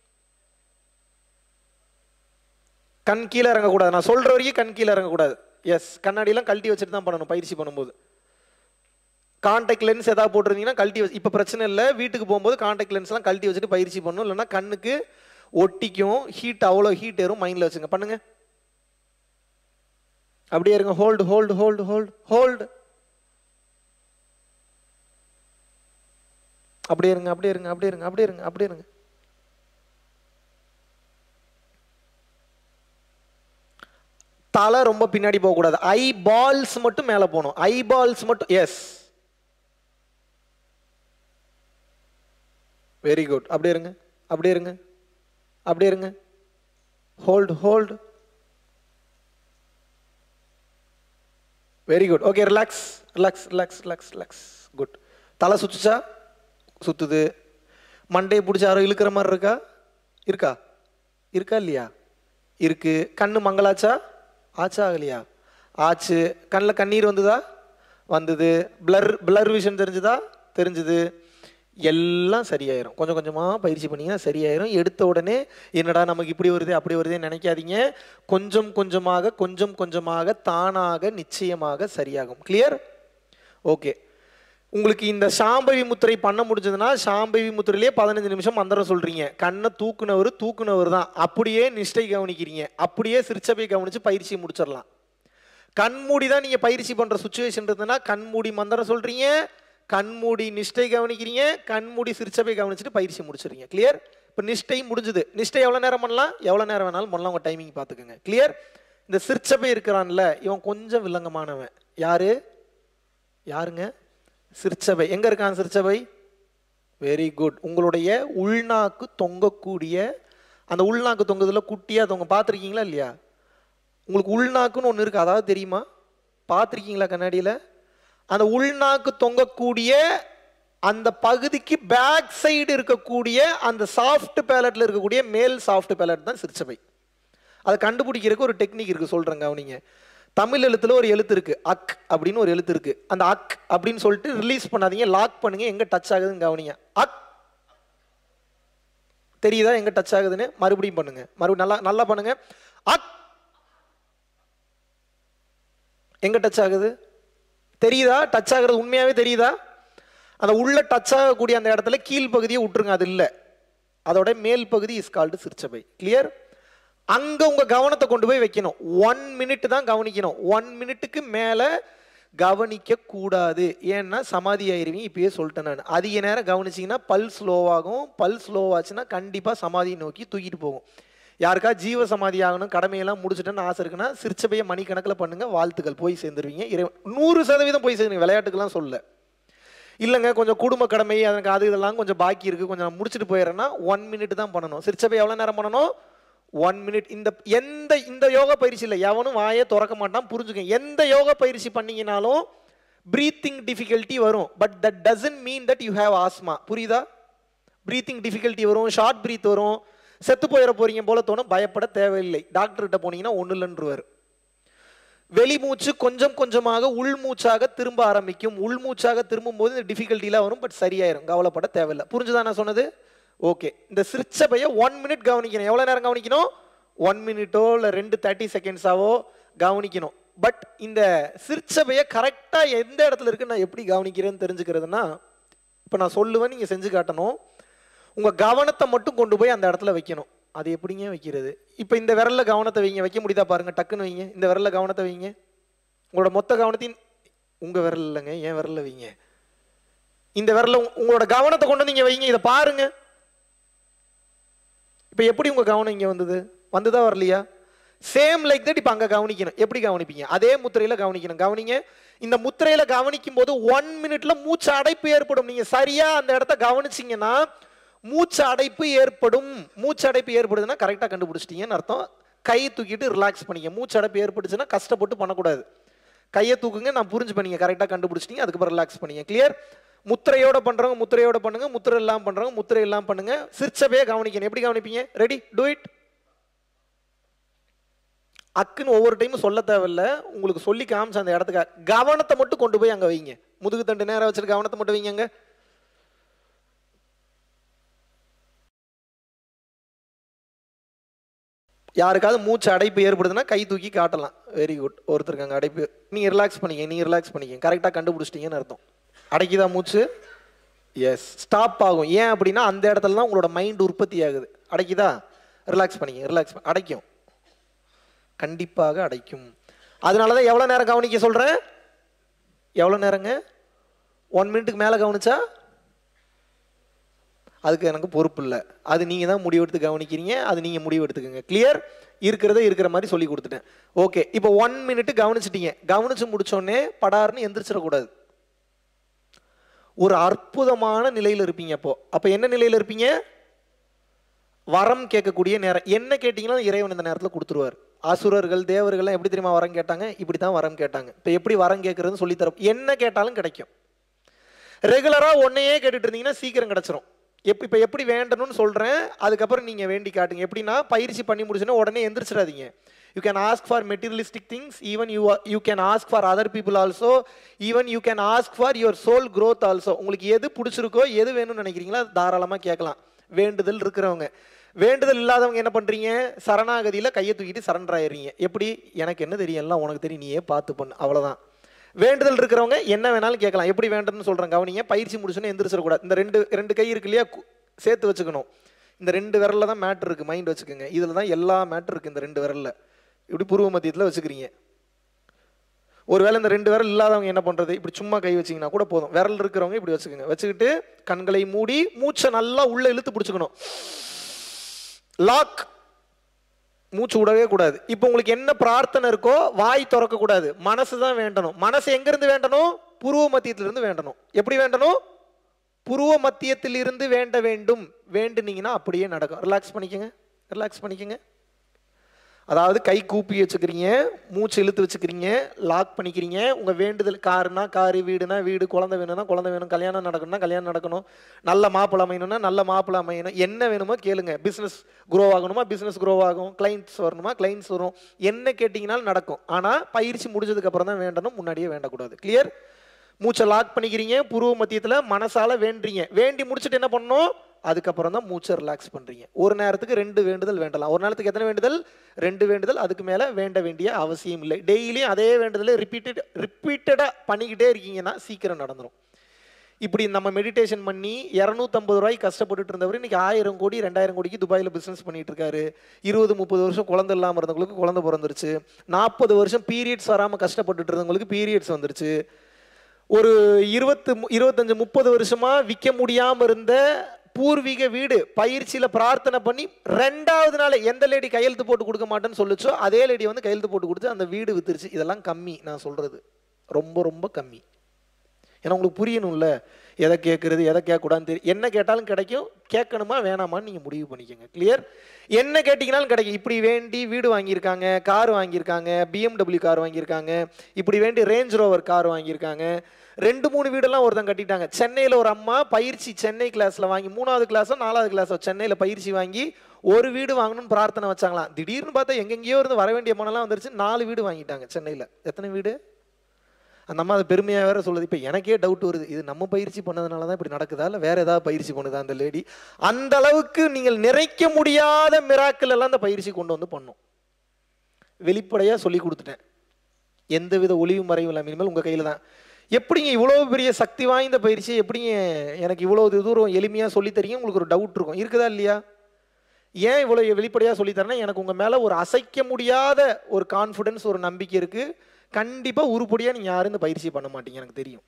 கண் கீழே இறங்கக்கூடாது நான் சொல்ற வரைக்கும் கண் கீழே இறங்கக்கூடாது எஸ் கண்ணாடியெல்லாம் கழட்டி வச்சுட்டு தான் பண்ணணும் பயிற்சி பண்ணும்போது காண்டாக்ட் லென்ஸ் ஏதாவது போட்டிருந்தீங்கன்னா கழட்டி வச்சு இப்போ பிரச்சனை இல்லை வீட்டுக்கு போகும்போது காண்டாக்ட் லென்ஸ்லாம் கழட்டி வச்சுட்டு பயிற்சி பண்ணணும் இல்லைன்னா கண்ணுக்கு ஒட்டிக்கும் ஹீட் அவ்வளோ ஹீட் ஏறும் மைண்டில் வச்சுங்க பண்ணுங்க அப்படியே இருங்க hold hold hold hold hold அப்படியே இருங்க அப்படியே இருங்க அப்படியே இருங்க அப்படியே இருங்க அப்படியே இருங்க தலை ரொம்ப பின்னாடி போகக்கூடாது ஐ பால்ஸ் மட்டும் மேலே போகணும் ஐ பால்ஸ் மட்டும் எஸ் வெரி குட் அப்படியே இருங்க அப்படியே இருங்க அப்படியே இருங்க hold hold very good okay relax relax relax relax relax good தலை சுத்துச்சா சுத்துது மண்டையை பிடிச்சி யாரோ இழுக்கிற மாதிரி இருக்கா இருக்கா இருக்கா இல்லையா இருக்கு கண்ணு மங்களாச்சா ஆச்சா ஆகலையா ஆச்சு கண்ணில் கண்ணீர் வந்ததா வந்தது பிளர் பிளர் விஷன் தெரிஞ்சுதா தெரிஞ்சுது எல்லாம் சரியாயிரும் கொஞ்சம் கொஞ்சமாக பயிற்சி பண்ணிங்கன்னா சரியாயிரும் எடுத்த உடனே என்னடா நமக்கு இப்படி வருது அப்படி வருதே நினைக்காதீங்க கொஞ்சம் கொஞ்சமாக கொஞ்சம் கொஞ்சமாக தானாக நிச்சயமாக சரியாகும் கிளியர் ஓகே உங்களுக்கு இந்த சாம்பவி முத்திரை பண்ண முடிஞ்சதுன்னா சாம்பவி முத்திரையிலே பதினஞ்சு நிமிஷம் மந்திரம் சொல்றீங்க கண்ணை தூக்குனவர் தூக்குனவர் தான் அப்படியே நிஷ்டை கவனிக்கிறீங்க அப்படியே சிரிச்சபை கவனிச்சு பயிற்சி முடிச்சிடலாம் கண்மூடி தான் நீங்க பயிற்சி பண்ற சுச்சுவேஷன் இருந்ததுன்னா கண்மூடி மந்திரம் சொல்றீங்க கண்மூடி நிஷ்டை கவனிக்கிறீங்க கண்மூடி சிரிச்சபை கவனிச்சுட்டு பயிற்சி முடிச்சிடுறீங்க கிளியர் இப்போ நிஷ்டை முடிஞ்சுது நிஷ்டை எவ்வளோ நேரம் பண்ணலாம் எவ்வளோ நேரம் வேணாலும் பண்ணலாம் உங்கள் டைமிங் பார்த்துக்கோங்க கிளியர் இந்த சிரிச்சபை இருக்கிறான்ல இவன் கொஞ்சம் வில்லங்கமானவன் யாரு யாருங்க சிற்சபை எங்க இருக்கான் சிற்சபை வெரி குட் உங்களுடைய உள்நாக்கு தொங்கக்கூடிய அந்த உள்நாக்கு தொங்குதுல குட்டியா தொங்க பார்த்துருக்கீங்களா இல்லையா உங்களுக்கு உள்நாக்குன்னு ஒன்று இருக்கு அதாவது தெரியுமா பார்த்துருக்கீங்களா கண்ணாடியில் அந்த உள்நாக்கு தொங்கக்கூடிய அந்த பகுதிக்கு பேக் சைடு இருக்கக்கூடிய அந்த சாஃப்ட் பேலட்ல இருக்கக்கூடிய மேல் சாஃப்ட் பேலட் தான் சிற்சபை அதை கண்டுபிடிக்கிறதுக்கு ஒரு டெக்னிக் இருக்கு சொல்றேங்க அவனிங்க தமிழ் எழுத்துல ஒரு எழுத்து இருக்கு அக் அப்படின்னு ஒரு எழுத்து இருக்கு அந்த அக் அப்படின்னு சொல்லிட்டு ரிலீஸ் பண்ணாதீங்க லாக் பண்ணுங்க எங்க டச் ஆகுதுன்னு கவனிங்க அக் தெரியுதா எங்க டச் ஆகுதுன்னு மறுபடியும் பண்ணுங்க மறுபடியும் நல்லா நல்லா பண்ணுங்க அக் எங்க டச் ஆகுது தெரியுதா டச் ஆகுறது உண்மையாவே தெரியுதா அந்த உள்ள டச் ஆகக்கூடிய அந்த இடத்துல கீழ் பகுதியை விட்டுருங்க அது இல்லை அதோட மேல் பகுதி இஸ் கால்டு சிற்சபை கிளியர் அங்க உங்க கவனத்தை கொண்டு போய் வைக்கணும் ஒன் மினிட் தான் கவனிக்கணும் ஒன் மினிட்டுக்கு மேல கவனிக்க கூடாது ஏன்னா சமாதி ஆயிருவீங்க இப்பயே சொல்லிட்டேன் நான் அதிக நேரம் கவனிச்சீங்கன்னா பல் ஸ்லோவாகும் பல் ஸ்லோவாச்சுன்னா கண்டிப்பா சமாதியை நோக்கி தூக்கிட்டு போகும் யாருக்கா ஜீவ சமாதி ஆகணும் கடமையெல்லாம் முடிச்சுட்டேன்னு ஆசை இருக்குன்னா சிற்சபையை மணிக்கணக்கில் பண்ணுங்க வாழ்த்துக்கள் போய் சேர்ந்துருவீங்க இறை- நூறு சதவீதம் போய் சேர்ந்துருவீங்க விளையாட்டுக்கெல்லாம் சொல்ல இல்லைங்க கொஞ்சம் குடும்ப கடமை எனக்கு அது இதெல்லாம் கொஞ்சம் பாக்கி இருக்கு கொஞ்சம் நான் முடிச்சுட்டு போயிடுறேன்னா ஒன் மினிட் தான் பண்ணணும் சிற்சபை எவ்வளோ நேரம் பண்ணணும் ஒன் மினிட் இந்த எந்த இந்த யோகா பயிற்சி இல்லை எவனும் வாயை திறக்க மாட்டான் புரிஞ்சுக்க எந்த யோகா பயிற்சி பண்ணீங்கனாலும் ப்ரீத்திங் டிஃபிகல்ட்டி வரும் but that doesn't mean that you have asthma புரியுதா ப்ரீத்திங் டிஃபிகல்ட்டி வரும் ஷார்ட் பிரீத் வரும் செத்து போயிட போறீங்க போல தோணும் பயப்பட தேவையில்லை டாக்டர்கிட்ட போனீங்கன்னா ஒன்றும் இல்லைன்றவர் வெளிமூச்சு கொஞ்சம் கொஞ்சமாக உள்மூச்சாக திரும்ப ஆரம்பிக்கும் உள்மூச்சாக திரும்பும் போது இந்த டிஃபிகல்ட்டிலாம் வரும் பட் சரியாயிரும் கவலைப்பட தேவையில்லை புரிஞ்சுதா நான் சொன்னது ஓகே இந்த சிற்சபையை ஒன் மினிட் கவனிக்கணும் எவ்வளோ நேரம் கவனிக்கணும் ஒன் மினிட்டோ இல்லை ரெண்டு தேர்ட்டி செகண்ட்ஸாவோ கவனிக்கணும் பட் இந்த சிற்சபையை கரெக்டாக எந்த இடத்துல இருக்குன்னு நான் எப்படி கவனிக்கிறேன்னு தெரிஞ்சுக்கிறதுனா இப்போ நான் சொல்லுவேன் நீங்கள் செஞ்சு காட்டணும் உங்கள் கவனத்தை மட்டும் கொண்டு போய் அந்த இடத்துல வைக்கணும் அது எப்படிங்க வைக்கிறது இப்போ இந்த விரல்ல கவனத்தை வைங்க வைக்க முடியுதா பாருங்க டக்குன்னு வைங்க இந்த விரல்ல கவனத்தை வைங்க உங்களோட மொத்த கவனத்தையும் உங்கள் விரல் இல்லைங்க என் விரல்ல வைங்க இந்த விரல்ல உங்க- உங்களோட கவனத்தை கொண்டு வந்து இங்க வைங்க இதை பாருங்க இப்போ எப்படி உங்க கவனம் இங்க வந்தது வந்துதா வரலையா சேம் லைக் தட் இப்போ அங்க கவனிக்கணும் எப்படி கவனிப்பீங்க அதே முத்திரையில கவனிக்கணும் கவனிங்க இந்த முத்திரையில கவனிக்கும் போது ஒன் மினிட்ல மூச்சு அடைப்பு ஏற்படும் நீங்க சரியா அந்த இடத்த கவனிச்சீங்கன்னா மூச்சு அடைப்பு ஏற்படும் மூச்சு அடைப்பு ஏற்படுதுன்னா கரெக்டாக கண்டுபிடிச்சிட்டீங்கன்னு அர்த்தம் கையை தூக்கிட்டு ரிலாக்ஸ் பண்ணிக்க மூச்சு அடைப்பு ஏற்பட்டுச்சுன்னா கஷ்டப்பட்டு பண்ணக்கூடாது கையை தூக்குங்க நான் புரிஞ்சு பண்ணீங்க கரெக்டாக கண்டுபிடிச்சிட்டீங்க அதுக்கப்புறம் ரிலாக்ஸ் பண்ணீங்க கிளியர் முத்திரையோட பண்றவங்க முத்திரையோட பண்ணுங்க முத்திரை இல்லாம பண்றவங்க முத்திரை இல்லாம பண்ணுங்க சிற்சபையே கவனிக்கணும் எப்படி கவனிப்பீங்க ரெடி டூ இட் அக்குன்னு ஒவ்வொரு டைமும் சொல்ல தேவையில்ல உங்களுக்கு சொல்லி காமிச்ச அந்த இடத்துக்கு கவனத்தை மட்டும் கொண்டு போய் அங்க வைங்க முதுகு தண்டு நேரம் வச்சுட்டு கவனத்தை மட்டும் வைங்க அங்க யாருக்காவது மூச்சு அடைப்பு ஏற்படுதுன்னா கை தூக்கி காட்டலாம் வெரி குட் ஒருத்தருக்கு அங்கே அடைப்பு நீங்க ரிலாக்ஸ் பண்ணிக்க நீங்க ரிலாக்ஸ் பண்ணிக்க கரெக்டாக கண்டுபிடிச்சிட்டீங்கன்னு அர்த்தம் அடைக்குதா மூச்சு எஸ் ஸ்டாப் ஆகும் ஏன் அப்படின்னா அந்த இடத்துல தான் உங்களோட மைண்ட் உற்பத்தி ஆகுது அடைக்குதா ரிலாக்ஸ் பண்ணிக்க ரிலாக்ஸ் அடைக்கும் கண்டிப்பாக அடைக்கும் அதனால தான் எவ்வளோ நேரம் கவனிக்க சொல்கிறேன் எவ்வளோ நேரங்க ஒன் மினிட்டுக்கு மேலே கவனிச்சா அதுக்கு எனக்கு பொறுப்பு இல்லை அது நீங்கள் தான் முடிவெடுத்து கவனிக்கிறீங்க அது நீங்கள் முடிவு எடுத்துக்கோங்க கிளியர் இருக்கிறத இருக்கிற மாதிரி சொல்லி கொடுத்துட்டேன் ஓகே இப்போ ஒன் மினிட் கவனிச்சிட்டீங்க கவனிச்சு முடிச்சோடனே படார்னு எந்திரிச்சிடக்கூடாது ஒரு அற்புதமான நிலையில் இருப்பீங்க அப்போ அப்போ என்ன நிலையில் இருப்பீங்க வரம் கேட்கக்கூடிய நேரம் என்ன கேட்டீங்கன்னா இறைவன் இந்த நேரத்தில் கொடுத்துருவார் அசுரர்கள் தேவர்கள்லாம் எப்படி தெரியுமா வரம் கேட்டாங்க இப்படி தான் வரம் கேட்டாங்க இப்போ எப்படி வரம் கேட்கறதுன்னு சொல்லி தர என்ன கேட்டாலும் கிடைக்கும் ரெகுலராக ஒன்னையே கேட்டுட்டு இருந்தீங்கன்னா சீக்கிரம் கிடச்சிரும் எப் இப்போ எப்படி வேண்டணும்னு சொல்கிறேன் அதுக்கப்புறம் நீங்கள் வேண்டி காட்டுங்க எப்படின்னா பயிற்சி பண்ணி முடிச்சுன்னா உடனே எந்திரிச்சிடாதீங்க you can ask for materialistic things even you you can ask for other people also even you can ask for your soul growth also உங்களுக்கு எது பிடிச்சிருக்கோ எது வேணும்னு நினைக்கிறீங்களோ அது தாராளமாக கேட்கலாம் வேண்டுதல் இருக்கிறவங்க வேண்டுதல் இல்லாதவங்க என்ன பண்ணுறீங்க சரணாகதியில் கையை தூக்கிட்டு சரண்டர் ஆயிடுறீங்க எப்படி எனக்கு என்ன தெரியும் எல்லாம் உனக்கு தெரியும் நீயே பார்த்து பண்ணு அவ்வளோதான் வேண்டுதல் இருக்கிறவங்க என்ன வேணாலும் கேட்கலாம் எப்படி வேண்டும்னு சொல்கிறேன் கவனிங்க பயிற்சி முடிச்சுன்னு எந்திரிச்சிடக்கூடாது இந்த ரெண்டு ரெண்டு கை இருக்கு இல்லையா கு- சேர்த்து வச்சுக்கணும் இந்த ரெண்டு விரல்ல தான் மேட்ரு இருக்குது மைண்ட் வச்சுக்கோங்க இதில் தான் எல்லா மேட்ரு இருக்குது இந்த ரெண்டு விரல்ல இப்படி பூர்வ மத்தியத்தில் வச்சுக்கிறீங்க ஒருவேளை இந்த ரெண்டு விரல் இல்லாதவங்க என்ன பண்ணுறது இப்படி சும்மா கை வச்சிங்கன்னா கூட போதும் விரல் இருக்கிறவங்க இப்படி வச்சுக்கோங்க வச்சுக்கிட்டு கண்களை மூடி மூச்சை நல்லா உள்ள இழுத்து பிடிச்சுக்கணும் லாக் மூச்சு விடவே கூடாது இப்போ உங்களுக்கு என்ன பிரார்த்தனை இருக்கோ வாய் திறக்க கூடாது மனசு தான் வேண்டணும் மனசு எங்கிருந்து வேண்டணும் புருவ மத்தியத்திலிருந்து வேண்டணும் எப்படி வேண்டணும் புருவ மத்தியத்திலிருந்து வேண்ட வேண்டும் வேண்டுனீங்கன்னா அப்படியே நடக்கும் ரிலாக்ஸ் பண்ணிக்கங்க ரிலாக்ஸ் பண்ணிக்கங்க அதாவது கை கூப்பி வச்சுக்கிறீங்க மூச்சு இழுத்து வச்சுக்கிறீங்க லாக் பண்ணிக்கிறீங்க உங்கள் வேண்டுதல் காருனா காரு வீடுனா வீடு குழந்தை வேணும்னா குழந்தை வேணும் கல்யாணம் நடக்கணும்னா கல்யாணம் நடக்கணும் நல்ல மாப்பிள்ளை அமையணும்னா நல்ல மாப்பிள்ளை அமையணும் என்ன வேணுமோ கேளுங்க பிஸ்னஸ் க்ரோ ஆகணுமா பிஸ்னஸ் க்ரோ ஆகும் கிளைண்ட்ஸ் வரணுமா கிளைண்ட்ஸ் வரும் என்ன கேட்டிங்கனாலும் நடக்கும் ஆனால் பயிற்சி முடிஞ்சதுக்கு அப்புறம் தான் வேண்டணும் முன்னாடியே வேண்டக்கூடாது கிளியர் மூச்சை லாக் பண்ணிக்கிறீங்க புருவ மத்தியத்தில் மனசால வேண்டுறீங்க வேண்டி முடிச்சுட்டு என்ன பண்ணணும் அதுக்கப்புறம் தான் மூச்சை ரிலாக்ஸ் பண்ணுறீங்க ஒரு நேரத்துக்கு ரெண்டு வேண்டுதல் வேண்டலாம் ஒரு நேரத்துக்கு எத்தனை வேண்டுதல் ரெண்டு வேண்டுதல் அதுக்கு மேலே வேண்ட வேண்டிய அவசியம் இல்லை டெய்லியும் அதே வேண்டுதலை ரிப்பீட்டட் ரிப்பீட்டடாக பண்ணிக்கிட்டே இருக்கீங்கன்னா சீக்கிரம் நடந்துடும் இப்படி நம்ம மெடிடேஷன் பண்ணி இரநூத்தம்பது ரூபாய்க்கு கஷ்டப்பட்டுட்டு இருந்தவர் இன்னைக்கு ஆயிரம் கோடி ரெண்டாயிரம் கோடிக்கு துபாயில் பிஸ்னஸ் பண்ணிட்டு இருக்காரு இருபது முப்பது வருஷம் குழந்தை இல்லாமல் இருந்தவங்களுக்கு குழந்தை பிறந்துருச்சு நாற்பது வருஷம் பீரியட்ஸ் வராமல் கஷ்டப்பட்டுட்டு இருந்தவங்களுக்கு பீரியட்ஸ் வந்துருச்சு ஒரு இருபத்து மு- இருபத்தஞ்சு முப்பது வருஷமா விற்க முடியாம இருந்த பூர்வீக வீடு பயிற்சியில பிரார்த்தனை பண்ணி ரெண்டாவது நாள் எந்த லேடி கையெழுத்து போட்டு கொடுக்க மாட்டேன்னு சொல்லுச்சோ அதே லேடி வந்து கையெழுத்து போட்டு கொடுத்து அந்த வீடு வித்துருச்சு இதெல்லாம் கம்மி நான் சொல்றது ரொம்ப ரொம்ப கம்மி ஏன்னா உங்களுக்கு புரியணும்ல எதை கேட்குறது எதை கேட்கக்கூடாதுன்னு தெரியும் என்ன கேட்டாலும் கிடைக்கும் கேட்கணுமா வேணாமான்னு நீங்கள் முடிவு பண்ணிக்கோங்க கிளியர் என்ன கேட்டிங்கனாலும் கிடைக்கும் இப்படி வேண்டி வீடு வாங்கியிருக்காங்க கார் வாங்கியிருக்காங்க பிஎம்டபிள்யூ கார் வாங்கியிருக்காங்க இப்படி வேண்டி ரேஞ்ச் ரோவர் கார் வாங்கியிருக்காங்க ரெண்டு மூணு வீடெல்லாம் ஒருத்தன் கட்டிட்டாங்க சென்னையில் ஒரு அம்மா பயிற்சி சென்னை கிளாஸில் வாங்கி மூணாவது கிளாஸோ நாலாவது கிளாஸோ சென்னையில் பயிற்சி வாங்கி ஒரு வீடு வாங்கணும்னு பிரார்த்தனை வச்சாங்களாம் திடீர்னு பார்த்தா எங்கெங்கேயோ இருந்து வர வேண்டிய பணம்லாம் வந்துருச்சு நாலு வீடு வாங்கிட்டாங்க சென்னையில் எத்தனை வீடு அந்த அம்மா அது பெருமையாக வேற சொல்லுது இப்போ எனக்கே டவுட் வருது இது நம்ம பயிற்சி பண்ணதுனால தான் இப்படி நடக்குதா இல்லை வேற ஏதாவது பயிற்சி பண்ணுதா அந்த லேடி அந்த அளவுக்கு நீங்கள் நிறைக்க முடியாத மிராக்கள் எல்லாம் அந்த பயிற்சி கொண்டு வந்து பண்ணும் வெளிப்படையாக சொல்லி கொடுத்துட்டேன் எந்தவித ஒளிவு மறைவும் இல்லாமல் இனிமேல் உங்கள் கையில் தான் எப்படிங்க இவ்வளோ பெரிய சக்தி வாய்ந்த பயிற்சி எப்படிங்க எனக்கு இவ்வளோ தூரம் எளிமையாக சொல்லித் தரீங்க உங்களுக்கு ஒரு டவுட் இருக்கும் இருக்குதா இல்லையா ஏன் இவ்வளோ வெளிப்படையாக சொல்லித்தரேன்னா எனக்கு உங்கள் மேலே ஒரு அசைக்க முடியாத ஒரு கான்ஃபிடன்ஸ் ஒரு நம்பிக்கை இருக்குது கண்டிப்பாக உருப்படியாக நீங்கள் யாரும் இந்த பயிற்சி பண்ண மாட்டீங்க எனக்கு தெரியும்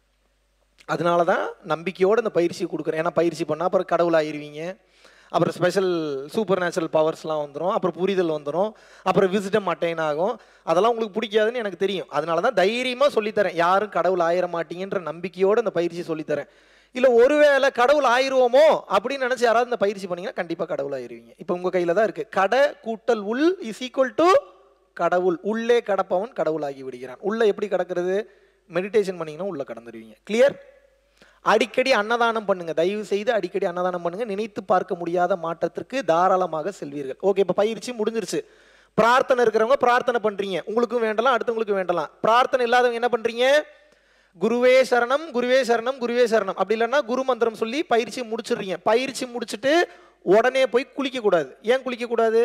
அதனால தான் நம்பிக்கையோடு இந்த பயிற்சி கொடுக்குறேன் ஏன்னா பயிற்சி பண்ணால் அப்புறம் கடவுள் ஆயிருவீங்க அப்புறம் ஸ்பெஷல் சூப்பர் நேச்சுரல் பவர்ஸ்லாம் வந்துடும் அப்புறம் புரிதல் வந்துடும் அப்புறம் விசிட்டம் அட்டைன் ஆகும் அதெல்லாம் உங்களுக்கு பிடிக்காதுன்னு எனக்கு தெரியும் அதனால தான் தைரியமாக சொல்லித்தரேன் யாரும் கடவுள் ஆயிர மாட்டீங்கன்ற நம்பிக்கையோடு இந்த பயிற்சி சொல்லித்தரேன் இல்லை ஒருவேளை கடவுள் ஆயிருவோமோ அப்படின்னு நினச்சி யாராவது இந்த பயிற்சி பண்ணீங்கன்னா கண்டிப்பாக கடவுள் ஆயிருவீங்க இப்போ உங்கள் கையில் தான் இருக்குது கடை கூட்டல் உள் இஸ் ஈக்குவல் டு கடவுள் உள்ளே கடப்பவன் கடவுளாகி விடுகிறான் உள்ள எப்படி கடக்கிறது மெடிடேஷன் பண்ணீங்கன்னா உள்ள கடந்துருவீங்க கிளியர் அடிக்கடி அன்னதானம் பண்ணுங்க தயவு செய்து அடிக்கடி அன்னதானம் பண்ணுங்க நினைத்து பார்க்க முடியாத மாற்றத்திற்கு தாராளமாக செல்வீர்கள் ஓகே இப்போ பயிற்சி முடிஞ்சிருச்சு பிரார்த்தனை இருக்கிறவங்க பிரார்த்தனை பண்றீங்க உங்களுக்கும் வேண்டலாம் அடுத்தவங்களுக்கும் வேண்டலாம் பிரார்த்தனை இல்லாதவங்க என்ன பண்றீங்க குருவே சரணம் குருவே சரணம் குருவே சரணம் அப்படி இல்லைன்னா குரு மந்திரம் சொல்லி பயிற்சி முடிச்சிடுறீங்க பயிற்சி முடிச்சுட்டு உடனே போய் குளிக்க கூடாது ஏன் குளிக்க கூடாது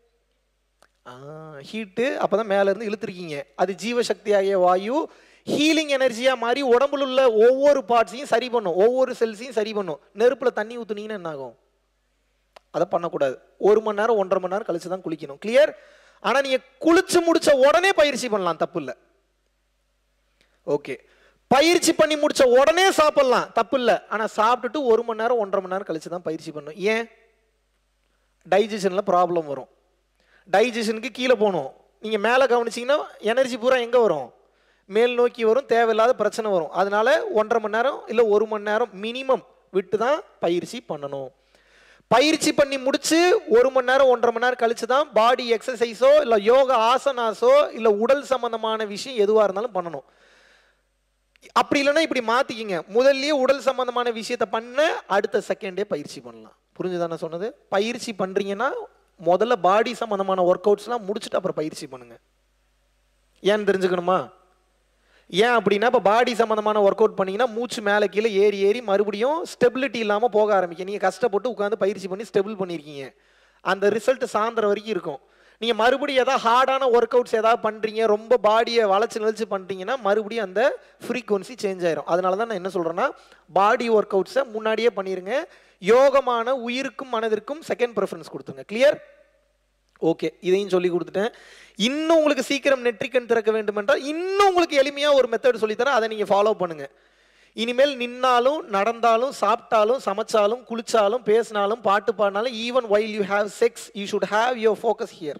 ஹீட்டு அப்பதான் மேல இருந்து இழுத்துருக்கீங்க அது ஜீவசக்தியாகிய வாயு ஹீலிங் எனர்ஜியா மாறி உடம்புல உள்ள ஒவ்வொரு பார்ட்ஸையும் சரி பண்ணும் ஒவ்வொரு செல்ஸையும் சரி பண்ணும் நெருப்புல தண்ணி ஊத்துனீங்கன்னா என்ன ஆகும் அதை பண்ணக்கூடாது ஒரு மணி நேரம் ஒன்றரை மணி நேரம் கழிச்சு தான் குளிக்கணும் கிளியர் ஆனா நீங்க குளிச்சு முடிச்ச உடனே பயிற்சி பண்ணலாம் தப்பு இல்லை ஓகே பயிற்சி பண்ணி முடிச்ச உடனே சாப்பிடலாம் தப்பு இல்லை ஆனா சாப்பிட்டுட்டு ஒரு மணி நேரம் ஒன்றரை மணி நேரம் கழிச்சு தான் பயிற்சி பண்ணணும் ஏன் டைஜஷனில் ப்ராப்ளம் வரும் டைஜஷனுக்கு கீழே போகணும் நீங்கள் மேலே கவனிச்சிங்கன்னா எனர்ஜி பூரா எங்கே வரும் மேல் நோக்கி வரும் தேவையில்லாத பிரச்சனை வரும் அதனால ஒன்றரை மணி நேரம் இல்லை ஒரு மணி நேரம் மினிமம் விட்டு தான் பயிற்சி பண்ணணும் பயிற்சி பண்ணி முடிச்சு ஒரு மணி நேரம் ஒன்றரை மணி நேரம் கழிச்சு தான் பாடி எக்ஸசைஸோ இல்லை யோகா ஆசனாஸோ இல்லை உடல் சம்பந்தமான விஷயம் எதுவாக இருந்தாலும் பண்ணணும் அப்படி இல்லைன்னா இப்படி மாத்திக்கிங்க முதல்லயே உடல் சம்பந்தமான விஷயத்த பண்ண அடுத்த செகண்டே பயிற்சி பண்ணலாம் புரிஞ்சுதானே சொன்னது பயிற்சி பண்றீங்கன்னா முதல்ல பாடி சம்பந்தமான ஒர்க் அவுட்ஸ்லாம் முடிச்சுட்டு அப்புறம் பயிற்சி பண்ணுங்க ஏன்னு தெரிஞ்சுக்கணுமா ஏன் அப்படின்னா இப்போ பாடி சம்மந்தமான ஒர்க் அவுட் பண்ணீங்கன்னா மூச்சு மேலே கீழே ஏறி ஏறி மறுபடியும் ஸ்டெபிலிட்டி இல்லாமல் போக ஆரம்பிக்கும் நீங்கள் கஷ்டப்பட்டு உட்காந்து பயிற்சி பண்ணி ஸ்டெபிள் பண்ணியிருக்கீங்க அந்த ரிசல்ட் சாயந்தரம் வரைக்கும் இருக்கும் நீங்கள் மறுபடியும் ஏதாவது ஹார்டான ஒர்க் அவுட்ஸ் ஏதாவது பண்ணுறீங்க ரொம்ப பாடியை வளைச்சு நிலச்சி பண்ணுறீங்கன்னா மறுபடியும் அந்த ஃப்ரீக்வன்சி சேஞ்ச் ஆயிரும் அதனால தான் நான் என்ன சொல்கிறேன்னா பாடி ஒர்க் அவுட்ஸை முன்னாடியே பண்ணிடுங்க யோகமான உயிருக்கும் மனதிற்கும் செகண்ட் ப்ரிஃபரன்ஸ் கொடுத்துருங்க கிளியர் ஓகே இதையும் சொல்லி கொடுத்துட்டேன் இன்னும் உங்களுக்கு சீக்கிரம் நெற்றிக்கண் திறக்க வேண்டும் என்றால் இன்னும் உங்களுக்கு எளிமையாக ஒரு மெத்தட் சொல்லித்தரேன் அதை நீங்கள் ஃபாலோ பண்ணுங்க இனிமேல் நின்னாலும் நடந்தாலும் சாப்பிட்டாலும் சமைச்சாலும் குளிச்சாலும் பேசினாலும் பாட்டு பாடினாலும் even while you have sex you should have your focus here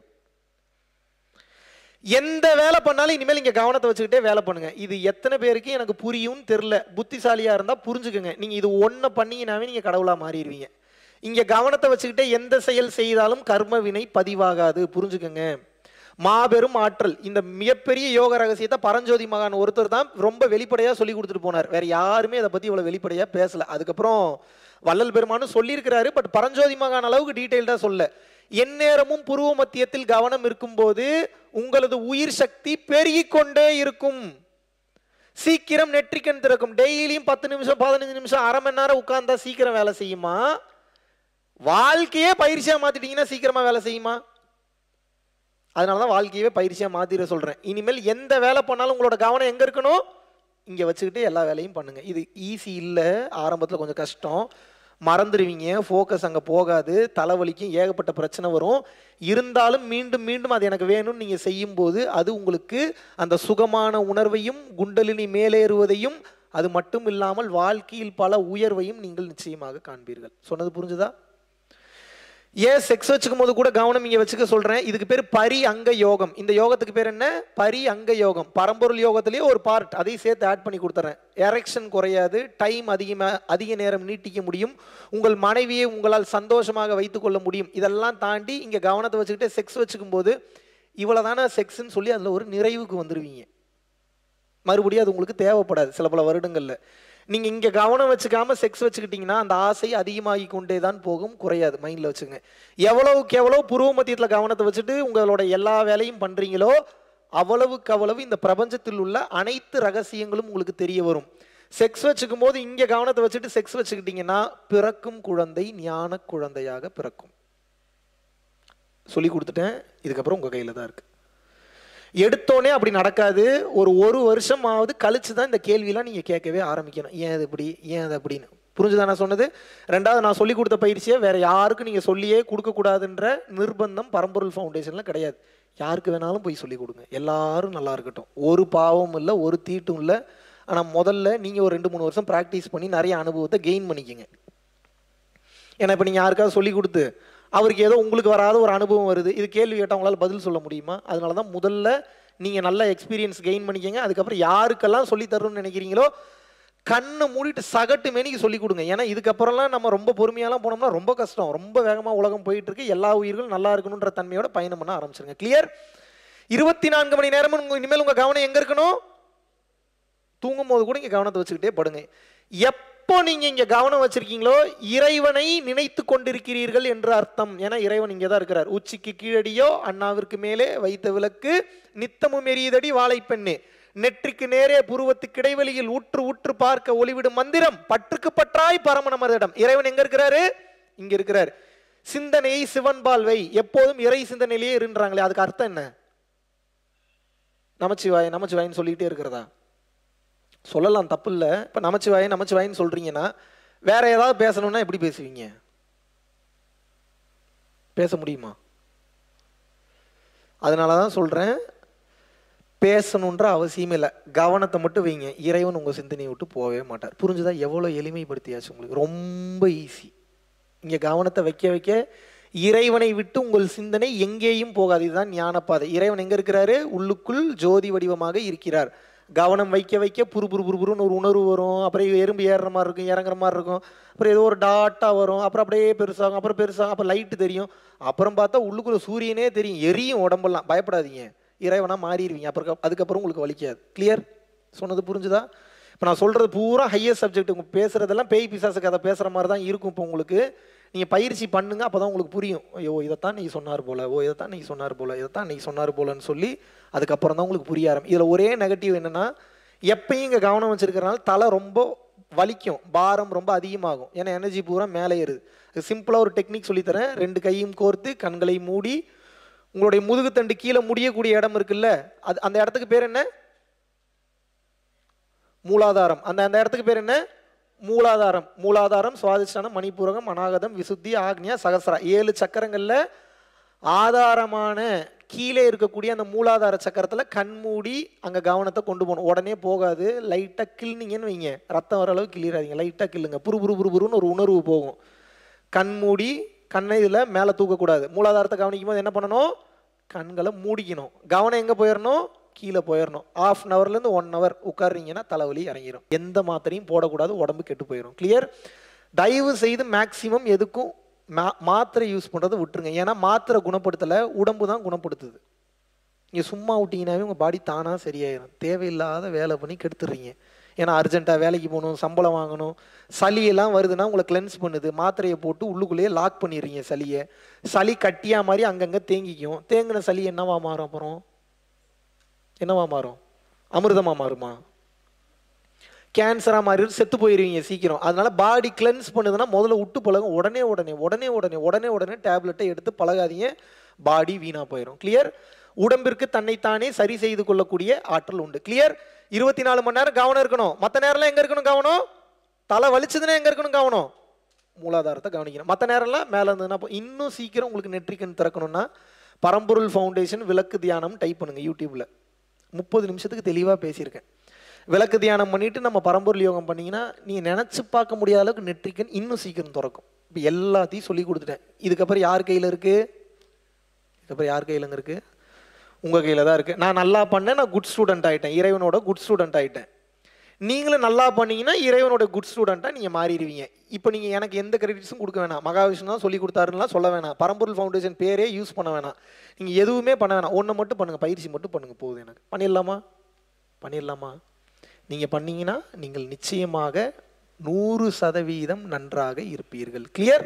எந்த வேலை பண்ணாலும் இனிமேல் இங்கே கவனத்தை வச்சுக்கிட்டே வேலை பண்ணுங்க இது எத்தனை பேருக்கு எனக்கு புரியும்னு தெரில புத்திசாலியாக இருந்தால் புரிஞ்சுக்கோங்க நீங்கள் இது ஒன்றை பண்ணீங்கன்னாவே நீங்கள் கடவுளாக மாறிடுவீங்க இங்கே கவனத்தை வச்சுக்கிட்டே எந்த செயல் செய்தாலும் கர்ம வினை பதிவாகாது புரிஞ்சுக்கோங்க மாபெரும் ஆற்றல் இந்த மிகப்பெரிய யோக ரகசியத்தை பரஞ்சோதி மகான் ஒருத்தர் தான் ரொம்ப வெளிப்படையாக சொல்லி கொடுத்துட்டு போனார் வேற யாருமே இதை பற்றி இவ்வளோ வெளிப்படையாக பேசல அதுக்கப்புறம் வள்ளல் பெருமானும் சொல்லியிருக்கிறாரு பட் பரஞ்சோதி மகான் அளவுக்கு டீட்டெயில்டாக சொல்ல எந்நேரமும் புருவ மத்தியத்தில் கவனம் இருக்கும்போது உங்களது உயிர் சக்தி பெருகிக் கொண்டே இருக்கும் சீக்கிரம் நெற்றிக்கண் திறக்கும் டெய்லியும் பத்து நிமிஷம் பதினஞ்சு நிமிஷம் அரை மணி நேரம் உட்கார்ந்தா சீக்கிரம் வேலை செய்யுமா வாழ்க்கையே பயிற்சியா மாத்திட்டீங்கன்னா சீக்கிரமா வேலை செய்யுமா அதனால தான் வாழ்க்கையவே பயிற்சியா மாத்திர சொல்றேன் இனிமேல் எந்த வேலை பண்ணாலும் உங்களோட கவனம் எங்க இருக்கணும் இங்க வச்சுக்கிட்டு எல்லா வேலையும் பண்ணுங்க இது ஈஸி இல்லை ஆரம்பத்தில் கொஞ்சம் கஷ்டம் மறந்துடுவீங்க ஃபோக்கஸ் அங்கே போகாது தலைவலிக்கும் ஏகப்பட்ட பிரச்சனை வரும் இருந்தாலும் மீண்டும் மீண்டும் அது எனக்கு வேணும்னு நீங்கள் செய்யும்போது அது உங்களுக்கு அந்த சுகமான உணர்வையும் குண்டலினி மேலேறுவதையும் அது மட்டும் இல்லாமல் வாழ்க்கையில் பல உயர்வையும் நீங்கள் நிச்சயமாக காண்பீர்கள் சொன்னது புரிஞ்சுதா ஏன் செக்ஸ் வச்சுக்கும் போது கூட கவனம் இங்க வச்சுக்க சொல்றேன் இதுக்கு பேர் பரி அங்க யோகம் இந்த யோகத்துக்கு பேர் என்ன பரி அங்க யோகம் பரம்பொருள் யோகத்திலேயே ஒரு பார்ட் அதையும் சேர்த்து ஆட் பண்ணி கொடுத்துறேன் எரெக்ஷன் குறையாது டைம் அதிகமா அதிக நேரம் நீட்டிக்க முடியும் உங்கள் மனைவியை உங்களால் சந்தோஷமாக வைத்துக்கொள்ள முடியும் இதெல்லாம் தாண்டி இங்க கவனத்தை வச்சுக்கிட்டு செக்ஸ் வச்சுக்கும் போது இவ்வளவுதான செக்ஸ்ன்னு சொல்லி அதுல ஒரு நிறைவுக்கு வந்துருவீங்க மறுபடியும் அது உங்களுக்கு தேவைப்படாது சில பல வருடங்கள்ல நீங்க இங்க கவனம் வச்சுக்காம செக்ஸ் வச்சுக்கிட்டீங்கன்னா அந்த ஆசை அதிகமாகி கொண்டே தான் போகும் குறையாது மைண்ட்ல வச்சுங்க எவ்வளவுக்கு எவ்வளவு புருவ மத்தியத்துல கவனத்தை வச்சுட்டு உங்களோட எல்லா வேலையும் பண்றீங்களோ அவ்வளவுக்கு அவ்வளவு இந்த பிரபஞ்சத்தில் உள்ள அனைத்து ரகசியங்களும் உங்களுக்கு தெரிய வரும் செக்ஸ் வச்சுக்கும் போது இங்க கவனத்தை வச்சுட்டு செக்ஸ் வச்சுக்கிட்டீங்கன்னா பிறக்கும் குழந்தை ஞான குழந்தையாக பிறக்கும் சொல்லி கொடுத்துட்டேன் இதுக்கப்புறம் உங்க கையில தான் இருக்கு எடுத்தோடனே அப்படி நடக்காது ஒரு ஒரு வருஷமாவது கழிச்சு தான் இந்த கேள்வியெல்லாம் நீங்கள் கேட்கவே ஆரம்பிக்கணும் ஏன் அது இப்படி ஏன் அது அப்படின்னு புரிஞ்சுதா நான் சொன்னது ரெண்டாவது நான் சொல்லி கொடுத்த பயிற்சியை வேற யாருக்கும் நீங்கள் சொல்லியே கொடுக்கக்கூடாதுன்ற நிர்பந்தம் பரம்பொருள் ஃபவுண்டேஷனில் கிடையாது யாருக்கு வேணாலும் போய் சொல்லி கொடுங்க எல்லாரும் நல்லா இருக்கட்டும் ஒரு பாவமும் இல்லை ஒரு தீட்டும் இல்லை ஆனால் முதல்ல நீங்கள் ஒரு ரெண்டு மூணு வருஷம் ப்ராக்டிஸ் பண்ணி நிறைய அனுபவத்தை கெயின் பண்ணிக்கங்க ஏன்னா இப்போ நீங்கள் யாருக்காவது சொல்லி கொடுத்து அவருக்கு ஏதோ உங்களுக்கு வராத ஒரு அனுபவம் வருது இது கேள்வி கேட்டால் உங்களால் பதில் சொல்ல முடியுமா அதனால தான் முதல்ல நீங்கள் நல்ல எக்ஸ்பீரியன்ஸ் கெயின் பண்ணிக்கங்க அதுக்கப்புறம் யாருக்கெல்லாம் சொல்லி தரணும்னு நினைக்கிறீங்களோ கண்ணை மூடிட்டு சகட்டு மேனிக்கு சொல்லி கொடுங்க ஏன்னா இதுக்கப்புறம்லாம் நம்ம ரொம்ப பொறுமையாலாம் போனோம்னா ரொம்ப கஷ்டம் ரொம்ப வேகமாக உலகம் போயிட்டு இருக்கு எல்லா உயிர்களும் நல்லா இருக்கணுன்ற தன்மையோட பயணம் பண்ண ஆரம்பிச்சிருங்க கிளியர் இருபத்தி நான்கு மணி நேரமும் உங்க இனிமேல் உங்கள் கவனம் எங்கே இருக்கணும் தூங்கும் போது கூட இங்கே கவனத்தை வச்சுக்கிட்டே படுங்க எப்போ நீங்க இங்க கவனம் வச்சிருக்கீங்களோ இறைவனை நினைத்து கொண்டிருக்கிறீர்கள் என்று அர்த்தம் ஏன்னா இறைவன் இங்கே தான் இருக்கிறார் உச்சிக்கு கீழடியோ அண்ணாவிற்கு மேலே வைத்த விளக்கு நித்தமும் எரியுதடி வாழைப்பெண்ணு நெற்றிக்கு நேரே புருவத்துக்கு இடைவெளியில் உற்று உற்று பார்க்க ஒளிவிடும் மந்திரம் பற்றுக்கு பற்றாய் பரமனமரிடம் இறைவன் எங்க இருக்கிறாரு இங்க இருக்கிறார் சிந்தனையை சிவன்பால் வை எப்போதும் இறை சிந்தனையிலேயே இருன்றாங்களே அதுக்கு அர்த்தம் என்ன நமச்சிவாய் நமச்சிவாயின்னு சொல்லிக்கிட்டே இருக்கிறதா சொல்லலாம் தப்பு இல்லை இப்போ நமச்சிவாய் நமச்சிவாயின்னு சொல்றீங்கன்னா வேற ஏதாவது பேசணும்னா எப்படி பேசுவீங்க பேச முடியுமா அதனால தான் சொல்கிறேன் பேசணுன்ற அவசியமே இல்லை கவனத்தை மட்டும் வைங்க இறைவன் உங்கள் சிந்தனையை விட்டு போகவே மாட்டார் புரிஞ்சுதா எவ்வளோ எளிமைப்படுத்தியாச்சு உங்களுக்கு ரொம்ப ஈஸி இங்கே கவனத்தை வைக்க வைக்க இறைவனை விட்டு உங்கள் சிந்தனை எங்கேயும் போகாது இதுதான் ஞானப்பாதை இறைவன் எங்கே இருக்கிறாரு உள்ளுக்குள் ஜோதி வடிவமாக இருக்கிறார் கவனம் வைக்க வைக்க புரு புரு புரு புருன்னு ஒரு உணர்வு வரும் அப்புறம் எறும்பு ஏறுற மாதிரி இருக்கும் இறங்குற மாதிரி இருக்கும் அப்புறம் ஏதோ ஒரு டாட்டா வரும் அப்புறம் அப்படியே பெருசாகும் அப்புறம் பெருசாகும் அப்புறம் லைட்டு தெரியும் அப்புறம் பார்த்தா உள்ளுக்குள்ள சூரியனே தெரியும் எரியும் உடம்பெல்லாம் பயப்படாதீங்க இறைவனா மாறிடுவீங்க அப்புறம் அதுக்கப்புறம் உங்களுக்கு வலிக்காது கிளியர் சொன்னது புரிஞ்சுதா இப்போ நான் சொல்றது பூரா ஹையஸ்ட் சப்ஜெக்ட் உங்க பேசுறதெல்லாம் பேய் பிசாசு கதை பேசுற மாதிரி தான் இருக்கும் இப்போ உங்களுக்கு நீங்க பயிற்சி பண்ணுங்க அப்பதான் உங்களுக்கு புரியும் ஐயோ இதைத்தான் நீ சொன்னார் போல ஓ இதைத்தான் நீ சொன்னார் போல இதைத்தான் நீ சொன்னார் போலன்னு சொல்லி அதுக்கப்புறம் தான் உங்களுக்கு புரிய ஆரம்பி இதுல ஒரே நெகட்டிவ் என்னன்னா எப்பயும் இங்க கவனம் வச்சிருக்கிறனால தலை ரொம்ப வலிக்கும் பாரம் ரொம்ப அதிகமாகும் ஏன்னா எனர்ஜி பூரா மேலே ஏறுது சிம்பிளாக ஒரு டெக்னிக் சொல்லித்தரேன் ரெண்டு கையும் கோர்த்து கண்களை மூடி உங்களுடைய முதுகுத்தண்டு கீழே முடியக்கூடிய இடம் இருக்குல்ல அது அந்த இடத்துக்கு பேர் என்ன மூலாதாரம் அந்த அந்த இடத்துக்கு பேர் என்ன மூலாதாரம் மூலாதாரம் சுவாதிஷ்டானம் மணிப்பூரகம் அநாகதம் விசுத்தி ஆக்னியா சகசரா ஏழு சக்கரங்கள்ல ஆதாரமான கீழே இருக்கக்கூடிய அந்த மூலாதார சக்கரத்தில் கண்மூடி அங்கே கவனத்தை கொண்டு போகணும் உடனே போகாது லைட்டாக கிள்னீங்கன்னு வைங்க ரத்தம் வர அளவுக்கு கிளியராதிங்க லைட்டாக கிள்ளுங்க புரு புரு புரு புருன்னு ஒரு உணர்வு போகும் கண்மூடி கண்ணை இதில் மேலே தூக்கக்கூடாது மூலாதாரத்தை கவனிக்கும் போது என்ன பண்ணணும் கண்களை மூடிக்கணும் கவனம் எங்கே போயிடணும் கீழே போயிடணும் ஆஃப் அன் ஹவர்லேருந்து ஒன் ஹவர் உட்காருறீங்கன்னா தலைவலி இறங்கிடும் எந்த மாத்திரையும் போடக்கூடாது உடம்பு கெட்டு போயிடும் கிளியர் தயவு செய்து மேக்சிமம் எதுக்கும் மா மாத்திரை யூஸ் பண்ணுறதை விட்டுருங்க ஏன்னா மாத்திரை குணப்படுத்தலை உடம்பு தான் குணப்படுத்துது நீங்கள் சும்மா விட்டீங்கன்னாவே உங்கள் பாடி தானாக சரியாயிடும் தேவையில்லாத வேலை பண்ணி கெடுத்துடுறீங்க ஏன்னா அர்ஜென்ட்டாக வேலைக்கு போகணும் சம்பளம் வாங்கணும் சளியெல்லாம் வருதுன்னா உங்களை கிளென்ஸ் பண்ணுது மாத்திரையை போட்டு உள்ளுக்குள்ளேயே லாக் பண்ணிடுறீங்க சளியை சளி கட்டியா மாதிரி அங்கங்கே தேங்கிக்கும் தேங்கின சளி என்னவா மாறும் அப்புறம் என்னவா மாறும் அமிர்தமா மாறுமா கேன்சராக மாறி செத்து போயிருவீங்க சீக்கிரம் அதனால பாடி கிளென்ஸ் பண்ணுதுன்னா முதல்ல விட்டு பழகும் உடனே உடனே உடனே உடனே உடனே உடனே டேப்லெட்டை எடுத்து பழகாதீங்க பாடி வீணாக போயிடும் கிளியர் உடம்பிற்கு தன்னைத்தானே சரி செய்து கொள்ளக்கூடிய ஆற்றல் உண்டு கிளியர் இருபத்தி நாலு மணி நேரம் கவனம் இருக்கணும் மற்ற நேரம்லாம் எங்கே இருக்கணும் கவனம் தலை வலிச்சதுன்னா எங்கே இருக்கணும் கவனம் மூலாதாரத்தை கவனிக்கணும் மற்ற நேரம்லாம் மேலே இருந்ததுன்னா அப்போ இன்னும் சீக்கிரம் உங்களுக்கு நெற்றிக்கண் திறக்கணும்னா பரம்பொருள் ஃபவுண்டேஷன் விளக்கு தியானம் டைப் பண்ணுங்க யூடியூப்ல முப்பது நிமிஷத்துக்கு தெளிவாக பேசியிருக்கேன் விளக்கு தியானம் பண்ணிட்டு நம்ம பரம்பொருள் யோகம் பண்ணீங்கன்னா நீ நினச்சி பார்க்க முடியாத அளவுக்கு நெற்றிக்கண் இன்னும் சீக்கிரம் திறக்கும் இப்போ எல்லாத்தையும் சொல்லி கொடுத்துட்டேன் இதுக்கப்புறம் யார் கையில் இருக்கு இதுக்கப்புறம் யார் கையிலங்க இருக்கு உங்கள் கையில் தான் இருக்குது நான் நல்லா பண்ணேன் நான் குட் ஸ்டூடெண்ட் ஆகிட்டேன் இறைவனோட குட் ஸ்டூடெண்ட் ஆகிட்டேன் நீங்களும் நல்லா பண்ணீங்கன்னா இறைவனோட குட் ஸ்டூடெண்ட்டாக நீங்கள் மாறிடுவீங்க இப்போ நீங்கள் எனக்கு எந்த கிரெடிட்ஸும் கொடுக்க வேணாம் மகாவிஷ்ணு தான் சொல்லி கொடுத்தாருலாம் சொல்ல வேணாம் பரம்பொருள் ஃபவுண்டேஷன் பேரே யூஸ் பண்ண வேணாம் நீங்கள் எதுவுமே பண்ண வேணாம் ஒன்று மட்டும் பண்ணுங்கள் பயிற்சி மட்டும் பண்ணுங்கள் போதும் எனக்கு பண்ணிடலாமா பண்ணிடலாமா நீங்கள் பண்ணீங்கன்னா நீங்கள் நிச்சயமாக நூறு சதவீதம் நன்றாக இருப்பீர்கள் கிளியர்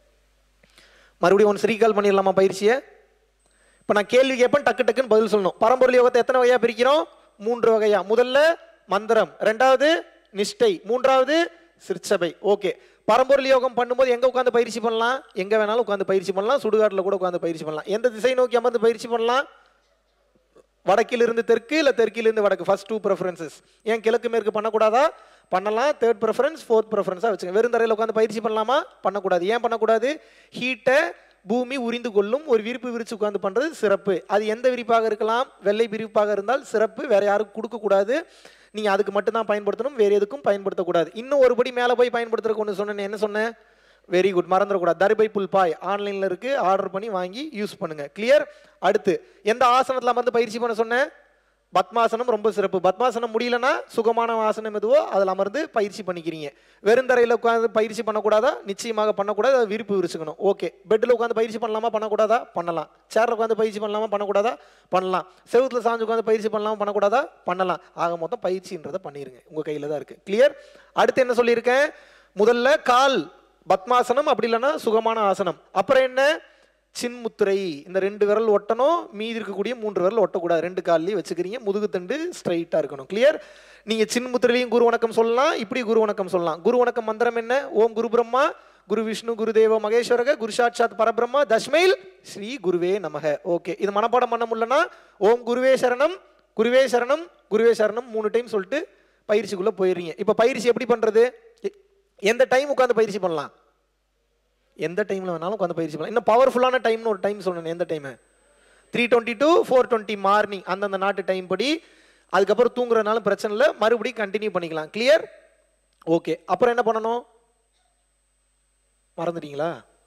மறுபடியும் ஒன்று ஸ்ரீகால் பண்ணிடலாமா பயிற்சியை இப்போ நான் கேள்வி கேட்பேன் டக்கு டக்குன்னு பதில் சொல்லணும் பரம்பொருள் யோகத்தை எத்தனை வகையா பிரிக்கிறோம் மூன்று வகையா முதல்ல மந்திரம் ரெண்டாவது நிஷ்டை மூன்றாவது சிற்சபை ஓகே பரம்பொருள் யோகம் பண்ணும்போது எங்க உட்காந்து பயிற்சி பண்ணலாம் எங்க வேணாலும் உட்காந்து பயிற்சி பண்ணலாம் சுடுகாட்டில் கூட உட்காந்து பயிற்சி பண்ணலாம் எந்த திசை நோக்கி அமர்ந்து பயிற்சி பண்ணலாம் வடக்கிலிருந்து தெற்கு இல்லை தெற்கிலிருந்து வடக்கு ஃபர்ஸ்ட் டூ ப்ரெஃபரன்சஸ் ஏன் கிழக்கு மேற்கு பண்ணக்கூடாதா பண்ணலாம் தேர்ட் ப்ரெஃபரன்ஸ் ஃபோர்த் ப்ரெஃபரன்ஸாக வச்சுங்க வெறும் தரையில் உட்காந்து பயிற்சி பண்ணலாமா பண்ணக்கூடாது ஏன் பண்ணக்கூடாது ஹீட்டை பூமி உரிந்து கொள்ளும் ஒரு விரிப்பு விரிச்சு உட்காந்து பண்ணுறது சிறப்பு அது எந்த விரிப்பாக இருக்கலாம் வெள்ளை விரிப்பாக இருந்தால் சிறப்பு வேற யாருக்கும் கொடுக்கக்கூடாது நீங்கள் அதுக்கு மட்டும்தான் பயன்படுத்தணும் வேறு எதுக்கும் பயன்படுத்தக்கூடாது இன்னும் ஒருபடி மேலே போய் பயன்படுத்துறதுக்கு ஒன்று சொன்னேன் என்ன சொன்னேன் வெரி குட் மறந்துடக்கூடாது தர்பை புல் பாய் ஆன்லைனில் இருக்குது ஆர்டர் பண்ணி வாங்கி யூஸ் பண்ணுங்க கிளியர் அடுத்து எந்த ஆசனத்தில் அமர்ந்து பயிற்சி பண்ண சொன்னேன் பத்மாசனம் ரொம்ப சிறப்பு பத்மாசனம் முடியலன்னா சுகமான ஆசனம் எதுவோ அதில் அமர்ந்து பயிற்சி பண்ணிக்கிறீங்க வெறுந்தரையில் உட்காந்து பயிற்சி பண்ணக்கூடாதா நிச்சயமாக பண்ணக்கூடாது அது விருப்பு விரிச்சுக்கணும் ஓகே பெட்டில் உட்காந்து பயிற்சி பண்ணலாமா பண்ணக்கூடாதா பண்ணலாம் சேரில் உட்காந்து பயிற்சி பண்ணலாமா பண்ணக்கூடாதா பண்ணலாம் செவுத்தில் சாஞ்சு உட்காந்து பயிற்சி பண்ணலாமா பண்ணக்கூடாதா பண்ணலாம் ஆக மொத்தம் பயிற்சின்றதை பண்ணிருங்க உங்கள் கையில் தான் இருக்குது கிளியர் அடுத்து என்ன சொல்லியிருக்கேன் முதல்ல கால் பத்மாசனம் அப்படி இல்லைன்னா சுகமான ஆசனம் அப்புறம் என்ன சின்முத்திரை இந்த ரெண்டு விரல் ஒட்டணும் மீதி இருக்கக்கூடிய மூன்று விரல் ஒட்டக்கூடாது ரெண்டு கால்லையும் வச்சுக்கிறீங்க முதுகுத்தண்டு ஸ்ட்ரைட்டாக இருக்கணும் கிளியர் நீங்கள் சின்முத்திரையிலையும் குரு வணக்கம் சொல்லலாம் இப்படி குரு வணக்கம் சொல்லலாம் குரு வணக்கம் மந்திரம் என்ன ஓம் குரு பிரம்மா குரு விஷ்ணு குரு தேவ மகேஸ்வரக குரு சாட்சாத் பரபிரம்மா தஸ்மைல் ஸ்ரீ குருவே நமக ஓகே இது மனப்பாடம் பண்ண முடியலன்னா ஓம் குருவே சரணம் குருவே சரணம் குருவே சரணம் மூணு டைம் சொல்லிட்டு பயிற்சிக்குள்ளே போயிடுறீங்க இப்போ பயிற்சி எப்படி பண்ணுறது எந்த டைம் உட்காந்து பயிற்சி பண்ணலாம் எந்த டைமில் வேணாலும் உட்காந்து பயிற்சி பண்ணலாம் இன்னும் பவர்ஃபுல்லான டைம்னு ஒரு டைம் சொன்னேன் எந்த time three twenty to four twenty morning அந்தந்த நாட்டு டைம் படி அதுக்கப்புறம் தூங்குறதுனாலும் பிரச்சனை இல்லை மறுபடியும் கண்டினியூ பண்ணிக்கலாம் கிளியர் ஓகே அப்புறம் என்ன பண்ணணும் மறந்துட்டீங்களா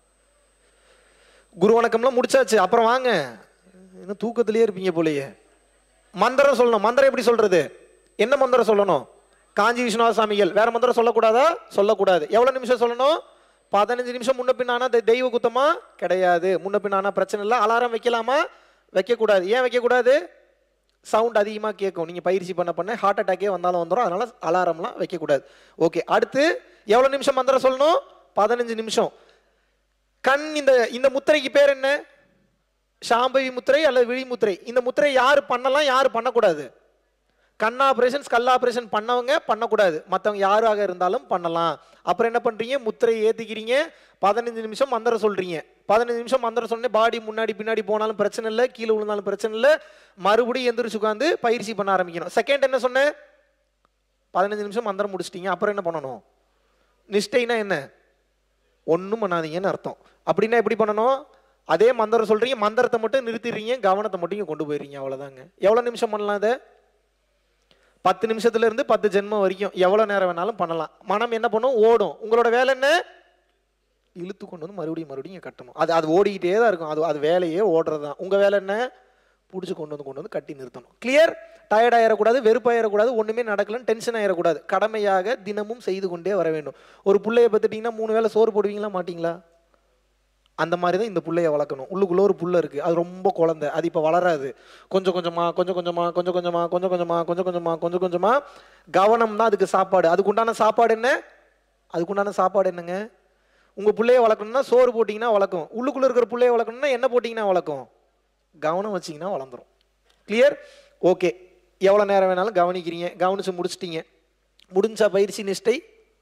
குரு வணக்கம்லாம் முடிச்சாச்சு அப்புறம் வாங்க இன்னும் தூக்கத்திலேயே இருப்பீங்க போலயே மந்திரம் சொல்லணும் மந்திரம் எப்படி சொல்றது என்ன மந்திரம் சொல்லணும் காஞ்சி விஸ்வநாத சாமிகள் வேற மந்திரம் சொல்லக்கூடாதா சொல்லக்கூடாது எவ்வளவு நிமிஷம் சொல்லணும் பதினஞ்சு நிமிஷம் முன்ன பின்னானா தெ- தெய்வ குத்தமா கிடையாது முன்ன பின்னானா பிரச்சனை இல்லை அலாரம் வைக்கலாமா வைக்கக்கூடாது ஏன் வைக்கக்கூடாது சவுண்ட் அதிகமாக கேட்கும் நீங்கள் பயிற்சி பண்ண பண்ண ஹார்ட் அட்டாக்கே வந்தாலும் வந்துடும் அதனால அலாரம்லாம் வைக்கக்கூடாது ஓகே அடுத்து எவ்வளோ நிமிஷம் மந்திரம் சொல்லணும் பதினஞ்சு நிமிஷம் கண் இந்த இந்த முத்திரைக்கு பேர் என்ன சாம்பவி முத்திரை அல்லது விழி முத்திரை இந்த முத்திரை யார் பண்ணலாம் யார் பண்ணக்கூடாது கண் ஆப்ரேஷன் ஸ்கல் ஆப்ரேஷன் பண்ணவங்க பண்ணக்கூடாது மற்றவங்க யாராக இருந்தாலும் பண்ணலாம் அப்புறம் என்ன பண்ணுறீங்க முத்திரையை ஏற்றிக்கிறீங்க பதினஞ்சு நிமிஷம் மந்திரம் சொல்கிறீங்க பதினஞ்சு நிமிஷம் மந்திரம் சொன்னே பாடி முன்னாடி பின்னாடி போனாலும் பிரச்சனை இல்லை கீழே விழுந்தாலும் பிரச்சனை இல்லை மறுபடியும் எந்திரிச்சு உட்காந்து பயிற்சி பண்ண ஆரம்பிக்கணும் செகண்ட் என்ன சொன்னேன் பதினஞ்சு நிமிஷம் மந்திரம் முடிச்சிட்டீங்க அப்புறம் என்ன பண்ணணும் நிஷ்டைனா என்ன ஒன்றும் பண்ணாதீங்கன்னு அர்த்தம் அப்படின்னா எப்படி பண்ணணும் அதே மந்திரம் சொல்கிறீங்க மந்திரத்தை மட்டும் நிறுத்திடுறீங்க கவனத்தை மட்டும் இங்க கொண்டு போயிடுறீங்க அவ்வளோதாங்க எவ்வளோ நிமிஷம் பண்ணலாம் அதை பத்து நிமிஷத்துல இருந்து பத்து ஜென்மம் வரைக்கும் எவ்வளோ நேரம் வேணாலும் பண்ணலாம் மனம் என்ன பண்ணும் ஓடும் உங்களோட வேலை என்ன இழுத்து கொண்டு வந்து மறுபடியும் மறுபடியும் இங்க கட்டணும் அது அது ஓடிக்கிட்டே தான் இருக்கும் அது அது வேலையே ஓடுறது தான் உங்கள் வேலை என்ன பிடிச்சி கொண்டு வந்து கொண்டு வந்து கட்டி நிறுத்தணும் கிளியர் டயர்ட் ஆயிடக்கூடாது வெறுப்பாயிடக்கூடாது ஒன்றுமே நடக்கலன்னு டென்ஷன் ஆயிடக்கூடாது கடமையாக தினமும் செய்து கொண்டே வர வேண்டும் ஒரு பிள்ளைய பார்த்துட்டிங்கன்னா மூணு வேளை சோறு போடுவீங்களா மாட்டீங்களா அந்த மாதிரி தான் இந்த புள்ளைய வளர்க்கணும் உள்ளுக்குள்ள ஒரு புள்ள இருக்கு அது ரொம்ப குழந்தை அது இப்போ வளராது கொஞ்சம் கொஞ்சமா கொஞ்சம் கொஞ்சமா கொஞ்சம் கொஞ்சமா கொஞ்சம் கொஞ்சமா கொஞ்சம் கொஞ்சமா கொஞ்சம் கொஞ்சமா கவனம் தான் அதுக்கு சாப்பாடு அதுக்கு உண்டான சாப்பாடு என்ன அதுக்கு உண்டான சாப்பாடு என்னங்க உங்க புள்ளைய வளர்க்கணும்னா சோறு போட்டிங்கன்னா வளர்க்கும் உள்ளுக்குள்ள இருக்கிற புள்ளைய வளர்க்கணும்னா என்ன போட்டிங்கன்னா வளர்க்கும் கவனம் வச்சிங்கன்னா வளர்ந்துரும் கிளியர் ஓகே எவ்வளோ நேரம் வேணாலும் கவனிக்கிறீங்க கவனிச்சு முடிச்சிட்டீங்க முடிஞ்சா பயிற்சி நிஷ்டை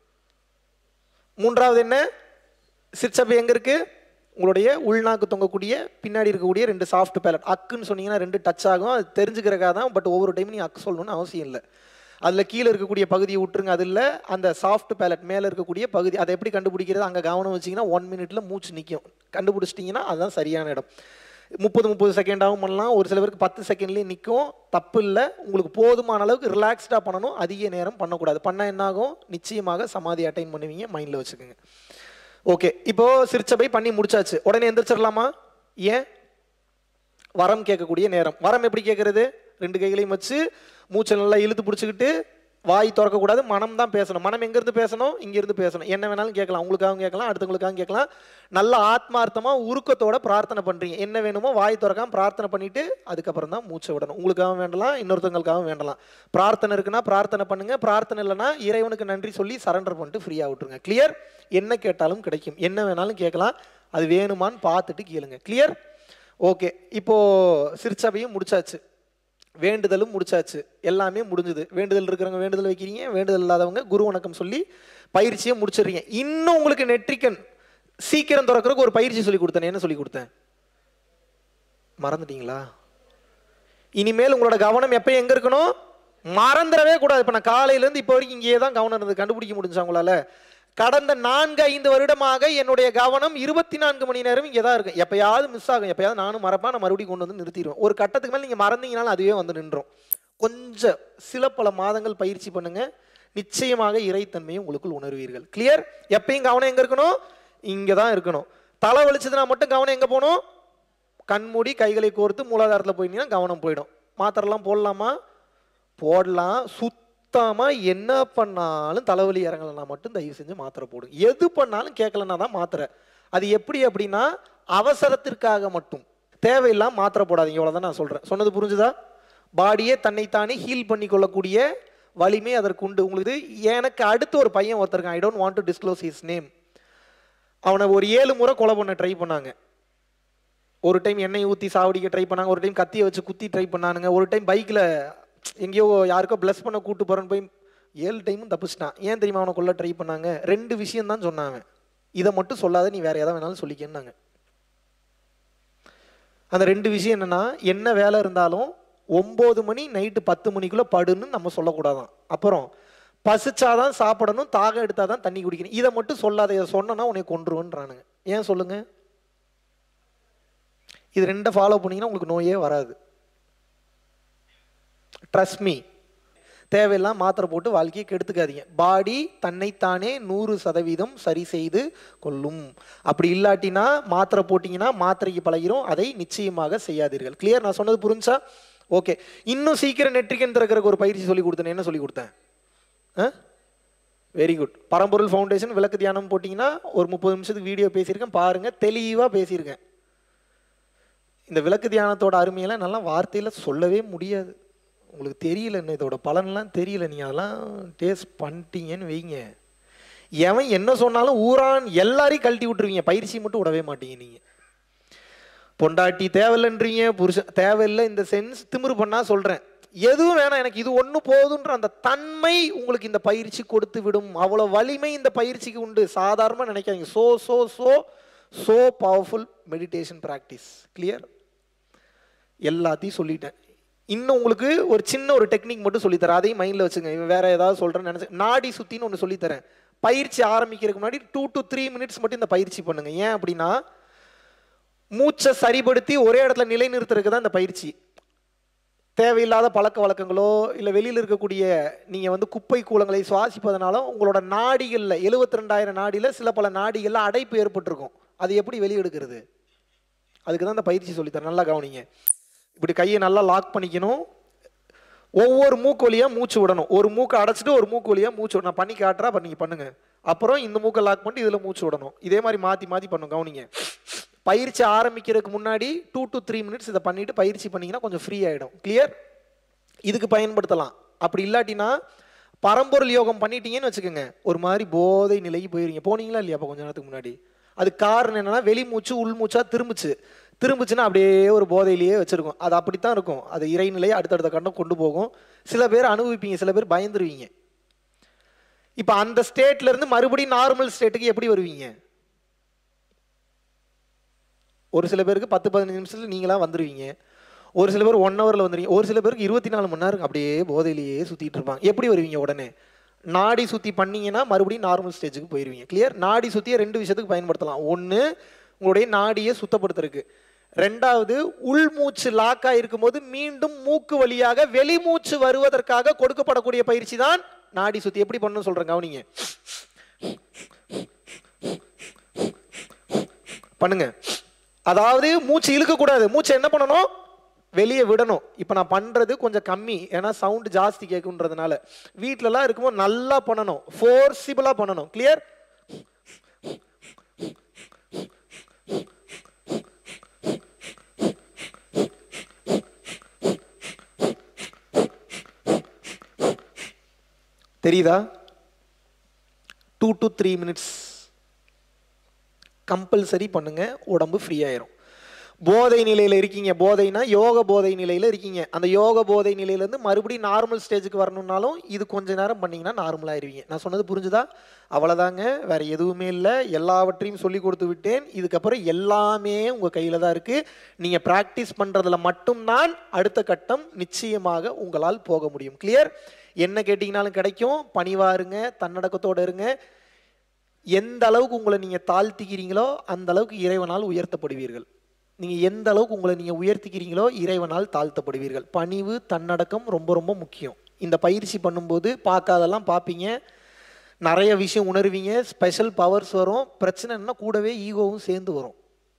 மூன்றாவது என்ன சிற்சபை எங்க இருக்கு உங்களுடைய உள்நாக்கு தொங்கக்கூடிய பின்னாடி இருக்கக்கூடிய ரெண்டு சாஃப்ட் பேலட் அக்குன்னு சொன்னீங்கன்னா ரெண்டு டச் ஆகும் அது தெரிஞ்சுக்கிறக்காக தான் பட் ஒவ்வொரு டைம் நீ அக்கு சொல்லணும்னு அவசியம் இல்லை அதில் கீழே இருக்கக்கூடிய பகுதியை விட்டுருங்க அது இல்லை அந்த சாஃப்ட் பேலட் மேலே இருக்கக்கூடிய பகுதி அதை எப்படி கண்டுபிடிக்கிறது அங்கே கவனம் வச்சிங்கன்னா ஒன் மினிட்ல மூச்சு நிற்கும் கண்டுபிடிச்சிட்டிங்கன்னா அதுதான் சரியான இடம் முப்பது முப்பது செகண்டாகவும் பண்ணலாம் ஒரு சில பேருக்கு பத்து செகண்ட்லேயே நிற்கும் தப்பு இல்லை உங்களுக்கு போதுமான அளவுக்கு ரிலாக்ஸ்டாக பண்ணணும் அதிக நேரம் பண்ணக்கூடாது பண்ணால் என்னாகும் நிச்சயமாக சமாதி அட்டைன் பண்ணுவீங்க மைண்டில் வச்சுக்கோங்க ஓகே இப்போ சிற்சபை பண்ணி முடிச்சாச்சு உடனே எந்திரிச்சிடலாமா ஏன் வரம் கேட்கக்கூடிய நேரம் வரம் எப்படி கேட்கறது ரெண்டு கைகளையும் வச்சு மூச்சை நல்லா இழுத்து பிடிச்சிக்கிட்டு வாய் திறக்கக்கூடாது மனம் தான் பேசணும் மனம் எங்கேருந்து பேசணும் இங்கேருந்து பேசணும் என்ன வேணாலும் கேட்கலாம் உங்களுக்காகவும் கேட்கலாம் அடுத்தவங்களுக்காகவும் கேட்கலாம் நல்ல ஆத்மார்த்தமாக உருக்கத்தோட பிரார்த்தனை பண்ணுறீங்க என்ன வேணுமோ வாய் திறக்காம பிரார்த்தனை பண்ணிட்டு அதுக்கப்புறம் தான் மூச்சை விடணும் உங்களுக்காகவும் வேண்டலாம் இன்னொருத்தவங்களுக்காகவும் வேண்டலாம் பிரார்த்தனை இருக்குன்னா பிரார்த்தனை பண்ணுங்க பிரார்த்தனை இல்லைன்னா இறைவனுக்கு நன்றி சொல்லி சரண்டர் பண்ணிட்டு ஃப்ரீயாக விட்டுருங்க கிளியர் என்ன கேட்டாலும் கிடைக்கும் என்ன வேணாலும் கேட்கலாம் அது வேணுமான்னு பார்த்துட்டு கேளுங்க கிளியர் ஓகே இப்போ சிற்சபையும் முடிச்சாச்சு வேண்டுதலும் முடிச்சாச்சு எல்லாமே முடிஞ்சுது வேண்டுதல் இருக்கிறவங்க வேண்டுதல் வைக்கிறீங்க வேண்டுதல் இல்லாதவங்க குரு வணக்கம் சொல்லி பயிற்சியை முடிச்சிடுறீங்க இன்னும் உங்களுக்கு நெற்றிக்கன் சீக்கிரம் திறக்கிறதுக்கு ஒரு பயிற்சி சொல்லி கொடுத்தேன் என்ன சொல்லி கொடுத்தேன் மறந்துட்டீங்களா இனிமேல் உங்களோட கவனம் எப்போ எங்க இருக்கணும் மறந்துடவே கூடாது இப்போ நான் காலையிலேருந்து இப்போ வரைக்கும் இங்கேயே தான் கவனம் இருந்தது கண்டுபிடிக்க முடிஞ்சா உங்களால கடந்த நான்கு ஐந்து வருடமாக என்னுடைய கவனம் இருபத்தி நான்கு மணி நேரம் இங்கே தான் இருக்கும் எப்பயாவது மிஸ் ஆகும் எப்பயாவது நானும் மறப்பேன் நான் மறுபடியும் கொண்டு வந்து நிறுத்திடுவேன் ஒரு கட்டத்துக்கு மேலே நீங்கள் மறந்தீங்கனாலும் அதுவே வந்து நின்றோம் கொஞ்சம் சில பல மாதங்கள் பயிற்சி பண்ணுங்க நிச்சயமாக இறைத்தன்மையை உங்களுக்குள் உணர்வீர்கள் கிளியர் எப்பயும் கவனம் எங்கே இருக்கணும் இங்கே தான் இருக்கணும் தலை வலிச்சதுன்னா மட்டும் கவனம் எங்கே போகணும் கண்மூடி கைகளை கோர்த்து மூலாதாரத்தில் போயிட்டீங்கன்னா கவனம் போயிடும் மாத்திரைலாம் போடலாமா போடலாம் சுத்தமாக என்ன பண்ணாலும் தலைவலி இறங்கலைன்னா மட்டும் தயவு செஞ்சு மாத்திரை போடுங்க எது பண்ணாலும் கேட்கலன்னா தான் மாத்திரை அது எப்படி அப்படின்னா அவசரத்திற்காக மட்டும் தேவையில்லாம மாத்திரை போடாதீங்க இவ்வளோதான் நான் சொல்கிறேன் சொன்னது புரிஞ்சுதா பாடியே தன்னைத்தானே ஹீல் பண்ணி கொள்ளக்கூடிய வலிமை அதற்கு உண்டு உங்களுக்கு எனக்கு அடுத்து ஒரு பையன் ஒருத்தருக்கான் I don't want to disclose his name அவனை ஒரு ஏழு முறை கொலை பண்ண ட்ரை பண்ணாங்க ஒரு டைம் எண்ணெய் ஊற்றி சாவடிக்க ட்ரை பண்ணாங்க ஒரு டைம் கத்தியை வச்சு குத்தி ட்ரை பண்ணானுங்க ஒரு டைம் பைக்கில் எங்கேயோ யாருக்கோ ப்ளஸ் பண்ண கூட்டு போகிறேன்னு போய் ஏழு டைமும் தப்பிச்சிட்டான் ஏன் தெரியுமா அவனை கொல்ல ட்ரை பண்ணாங்க ரெண்டு விஷயம் தான் சொன்னாங்க இதை மட்டும் சொல்லாத நீ வேற எதாவது வேணாலும் சொல்லிக்கன்னாங்க அந்த ரெண்டு விஷயம் என்னன்னா என்ன வேலை இருந்தாலும் ஒம்பது மணி நைட்டு பத்து மணிக்குள்ளே படுன்னு நம்ம சொல்லக்கூடாதான் அப்புறம் பசிச்சாதான் சாப்பிடணும் தாகம் எடுத்தாதான் தண்ணி குடிக்கணும் இதை மட்டும் சொல்லாத இதை சொன்னனா உன்னை கொன்றுவன்றானுங்க ஏன் சொல்லுங்க இது ரெண்டை ஃபாலோ பண்ணீங்கன்னா உங்களுக்கு நோயே வராது ட்ரஸ்ட் மீ தேவையெல்லாம் மாத்திரை போட்டு வாழ்க்கையை கெடுத்துக்காதீங்க பாடி தன்னைத்தானே நூறு சதவீதம் சரி செய்து கொள்ளும் அப்படி இல்லாட்டினா மாத்திரை போட்டிங்கன்னா மாத்திரைக்கு பழகிரும் அதை நிச்சயமாக செய்யாதீர்கள் கிளியர் நான் சொன்னது புரிஞ்சா ஓகே இன்னும் சீக்கிரம் நெற்றிக்கன் திறக்கிறதுக்கு ஒரு பயிற்சி சொல்லி கொடுத்தேன் என்ன சொல்லி கொடுத்தேன் வெரி குட் பரம்பொருள் ஃபவுண்டேஷன் விளக்கு தியானம் போட்டிங்கன்னா ஒரு முப்பது நிமிஷத்துக்கு வீடியோ பேசியிருக்கேன் பாருங்கள் தெளிவாக பேசியிருக்கேன் இந்த விளக்கு தியானத்தோட அருமையெல்லாம் நல்லா வார்த்தையில் சொல்லவே முடியாது உங்களுக்கு தெரியல இன்னும் இதோட பலன்லாம் தெரியல நீங்கள் அதெல்லாம் டேஸ்ட் பண்ணிட்டீங்கன்னு வைங்க எவன் என்ன சொன்னாலும் ஊரான் எல்லாரையும் கழட்டி விட்டுருவீங்க பயிற்சி மட்டும் விடவே மாட்டீங்க நீங்கள் பொண்டாட்டி தேவையில்லைன்றீங்க புருஷன் தேவையில்லை இந்த சென்ஸ் திமிரு பண்ணா சொல்கிறேன் எதுவும் வேணாம் எனக்கு இது ஒன்று போதுன்ற அந்த தன்மை உங்களுக்கு இந்த பயிற்சி கொடுத்து விடும் அவ்வளோ வலிமை இந்த பயிற்சிக்கு உண்டு சாதாரணமாக நினைக்காதீங்க so so so so powerful meditation practice clear எல்லாத்தையும் சொல்லிட்டேன் இன்னும் உங்களுக்கு ஒரு சின்ன ஒரு டெக்னிக் மட்டும் சொல்லித்தரேன் அதையும் மைண்டில் வச்சுங்க இவன் வேற ஏதாவது சொல்கிறேன்னு நினச்சி நாடி சுத்தின்னு ஒன்று சொல்லித்தரேன் பயிற்சி ஆரம்பிக்கிறதுக்கு முன்னாடி டூ டு த்ரீ மினிட்ஸ் மட்டும் இந்த பயிற்சி பண்ணுங்க ஏன் அப்படின்னா மூச்சை சரிப்படுத்தி ஒரே இடத்துல நிலைநிறுத்துறதுக்கு தான் இந்த பயிற்சி தேவையில்லாத பழக்க வழக்கங்களோ இல்லை வெளியில் இருக்கக்கூடிய நீங்கள் வந்து குப்பை கூலங்களை சுவாசிப்பதனாலும் உங்களோட நாடிகளில் எழுபத்தி ரெண்டாயிரம் நாடியில் சில பல நாடிகளில் அடைப்பு ஏற்பட்டிருக்கும் அது எப்படி வெளியெடுக்கிறது அதுக்கு தான் இந்த பயிற்சி சொல்லித்தரேன் நல்லா கவனிங்க இப்படி கையை நல்லா லாக் பண்ணிக்கணும் ஒவ்வொரு மூக்கு வழியாக மூச்சு விடணும் ஒரு மூக்கை அடைச்சிட்டு ஒரு மூக்கு வழியாக மூச்சு விடணும் நான் பண்ணி காட்டுறா அப்போ நீங்கள் பண்ணுங்க அப்புறம் இந்த மூக்கை லாக் பண்ணிட்டு இதில் மூச்சு விடணும் இதே மாதிரி மாற்றி மாற்றி பண்ணும் கவனிங்க பயிற்சி ஆரம்பிக்கிறதுக்கு முன்னாடி டூ டு த்ரீ மினிட்ஸ் இதை பண்ணிட்டு பயிற்சி பண்ணீங்கன்னா கொஞ்சம் ஃப்ரீ ஆகிடும் கிளியர் இதுக்கு பயன்படுத்தலாம் அப்படி இல்லாட்டினா பரம்பொருள் யோகம் பண்ணிட்டீங்கன்னு வச்சுக்கோங்க ஒரு மாதிரி போதை நிலைக்கு போயிருங்க போனீங்களா இல்லையா அப்போ கொஞ்ச நேரத்துக்கு முன்னாடி அது காரணம் என்னன்னா வெளி மூச்சு உள் மூச்சா திரும்பிச்சு திரும்பிச்சுன்னா அப்படியே ஒரு போதையிலேயே வச்சிருக்கும் அது அப்படித்தான் இருக்கும் அது இறைநிலையை அடுத்தடுத்த கண்டம் கொண்டு போகும் சில பேர் அனுபவிப்பீங்க சில பேர் பயந்துருவீங்க இப்போ அந்த ஸ்டேட்ல இருந்து மறுபடியும் நார்மல் ஸ்டேட்டுக்கு எப்படி வருவீங்க ஒரு சில பேருக்கு பத்து பதினஞ்சு நிமிஷத்துல நீங்களா வந்துருவீங்க ஒரு சில பேர் ஒன் ஹவரில் வந்துருவீங்க ஒரு சில பேருக்கு இருபத்தி நாலு மணி நேரம் அப்படியே போதையிலேயே சுற்றிட்டு இருப்பாங்க எப்படி வருவீங்க உடனே நாடி சுற்றி பண்ணீங்கன்னா மறுபடியும் நார்மல் ஸ்டேஜுக்கு போயிருவீங்க கிளியர் நாடி சுற்றியை ரெண்டு விஷயத்துக்கு பயன்படுத்தலாம் ஒன்று உங்களுடைய நாடியை சுத்தப்படுத்துறதுக்கு ரெண்டாவது உள்மூச்சு லாக்காக இருக்கும்போது மீண்டும் மூக்கு வழியாக வெளிமூச்சு வருவதற்காக கொடுக்கப்படக்கூடிய பயிற்சி தான் நாடி சுத்தி எப்படி பண்ணணும்னு சொல்றேன் கவனிங்க பண்ணுங்க அதாவது மூச்சு இழுக்கக்கூடாது மூச்சு என்ன பண்ணணும் வெளியே விடணும் இப்போ நான் பண்ணுறது கொஞ்சம் கம்மி ஏன்னா சவுண்டு ஜாஸ்தி கேட்குன்றதுனால வீட்டிலலாம் இருக்கும்போது நல்லா பண்ணணும் ஃபோர்சிபிளாக பண்ணணும் கிளியர் தெரியுதா two to three minutes compulsory பண்ணுங்க உடம்பு ஃப்ரீ ஆயிரும் போதை நிலையில் இருக்கீங்க போதைனா யோக போதை நிலையில் இருக்கீங்க அந்த யோக போதை நிலையிலேருந்து மறுபடியும் நார்மல் ஸ்டேஜுக்கு வரணும்னாலும் இது கொஞ்ச நேரம் பண்ணீங்கன்னா நார்மல் ஆயிருவீங்க நான் சொன்னது புரிஞ்சுதா அவ்வளோதாங்க வேற எதுவுமே இல்லை எல்லாவற்றையும் சொல்லி கொடுத்து விட்டேன் இதுக்கப்புறம் எல்லாமே உங்கள் கையில் தான் இருக்குது நீங்கள் ப்ராக்டிஸ் பண்ணுறதுல மட்டும்தான் அடுத்த கட்டம் நிச்சயமாக உங்களால் போக முடியும் கிளியர் என்ன கேட்டிங்கனாலும் கிடைக்கும் பணிவாக இருங்க தன்னடக்கத்தோடு இருங்க எந்த அளவுக்கு உங்களை நீங்கள் தாழ்த்திக்கிறீங்களோ அந்த அளவுக்கு இறைவனால் உயர்த்தப்படுவீர்கள் நீங்கள் எந்த அளவுக்கு உங்களை நீங்கள் உயர்த்திக்கிறீங்களோ இறைவனால் தாழ்த்தப்படுவீர்கள் பணிவு தன்னடக்கம் ரொம்ப ரொம்ப முக்கியம் இந்த பயிற்சி பண்ணும்போது பார்க்காதெல்லாம் பார்ப்பீங்க நிறைய விஷயம் உணர்வீங்க ஸ்பெஷல் பவர்ஸ் வரும் பிரச்சனைன்னா கூடவே ஈகோவும் சேர்ந்து வரும்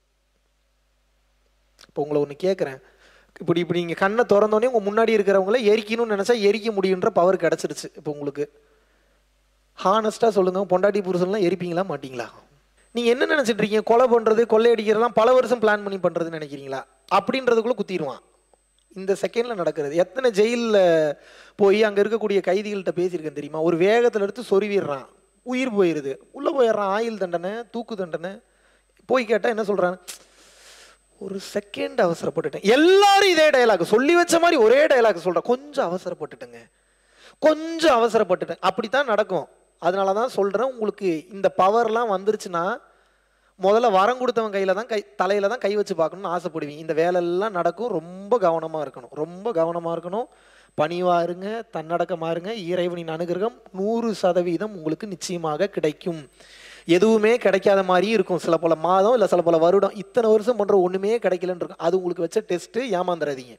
இப்போ உங்களை ஒன்று கேட்குறேன் இப்படி இப்படி நீங்கள் கண்ணை திறந்தோடனே உங்கள் முன்னாடி இருக்கிறவங்கள எரிக்கணும்னு நினச்சா எரிக்க முடியுன்ற பவர் கிடச்சிருச்சு இப்போ உங்களுக்கு ஹானஸ்ட்டாக சொல்லுங்கள் பொண்டாட்டி புருஷன்லாம் எரிப்பீங்களா மாட்டீங்களா நீங்கள் என்ன நினச்சிட்டு இருக்கீங்க கொலை பண்ணுறது கொள்ளையடிக்கிறதெல்லாம் பல வருஷம் பிளான் பண்ணி பண்ணுறதுன்னு நினைக்கிறீங்களா அப்படின்றதுக்குள்ளே குத்திடுவான் இந்த செகண்டில் நடக்கிறது எத்தனை ஜெயிலில் போய் அங்கே இருக்கக்கூடிய கைதிகள்கிட்ட பேசியிருக்கேன் தெரியுமா ஒரு வேகத்தில் எடுத்து சொருவிடுறான் உயிர் போயிடுது உள்ளே போயிடுறான் ஆயுள் தண்டனை தூக்கு தண்டனை போய் கேட்டால் என்ன சொல்கிறான் ஒரு செகண்ட் அவசரப்பட்டுட்டேன் எல்லாரும் இதே டயலாக் சொல்லி வச்ச மாதிரி ஒரே டயலாக் சொல்கிறேன் கொஞ்சம் அவசரப்பட்டுட்டேங்க கொஞ்சம் அவசரப்பட்டுட்டேன் அப்படித்தான் நடக்கும் அதனால தான் சொல்கிறேன் உங்களுக்கு இந்த பவர்லாம் வந்துருச்சுன்னா முதல்ல வரம் கொடுத்தவன் கையில் தான் கை தலையில் தான் கை வச்சு பார்க்கணும்னு ஆசைப்படுவீங்க இந்த வேலையெல்லாம் நடக்கும் ரொம்ப கவனமாக இருக்கணும் ரொம்ப கவனமாக இருக்கணும் பணிவாக இருங்க தன்னடக்கமாக இருங்க இறைவனின் அனுகிரகம் நூறு சதவீதம் உங்களுக்கு நிச்சயமாக கிடைக்கும் எதுவுமே கிடைக்காத மாதிரியும் இருக்கும் சில பல மாதம் இல்லை சில பல வருடம் இத்தனை வருஷம் பண்ணுற ஒன்றுமே கிடைக்கலன்னு இருக்கும் அது உங்களுக்கு வச்ச டெஸ்ட்டு ஏமாந்துடாதீங்க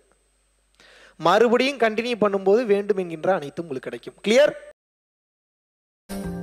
மறுபடியும் கண்டினியூ பண்ணும்போது வேண்டும் என்கின்ற அனைத்தும் உங்களுக்கு கிடைக்கும் கிளியர்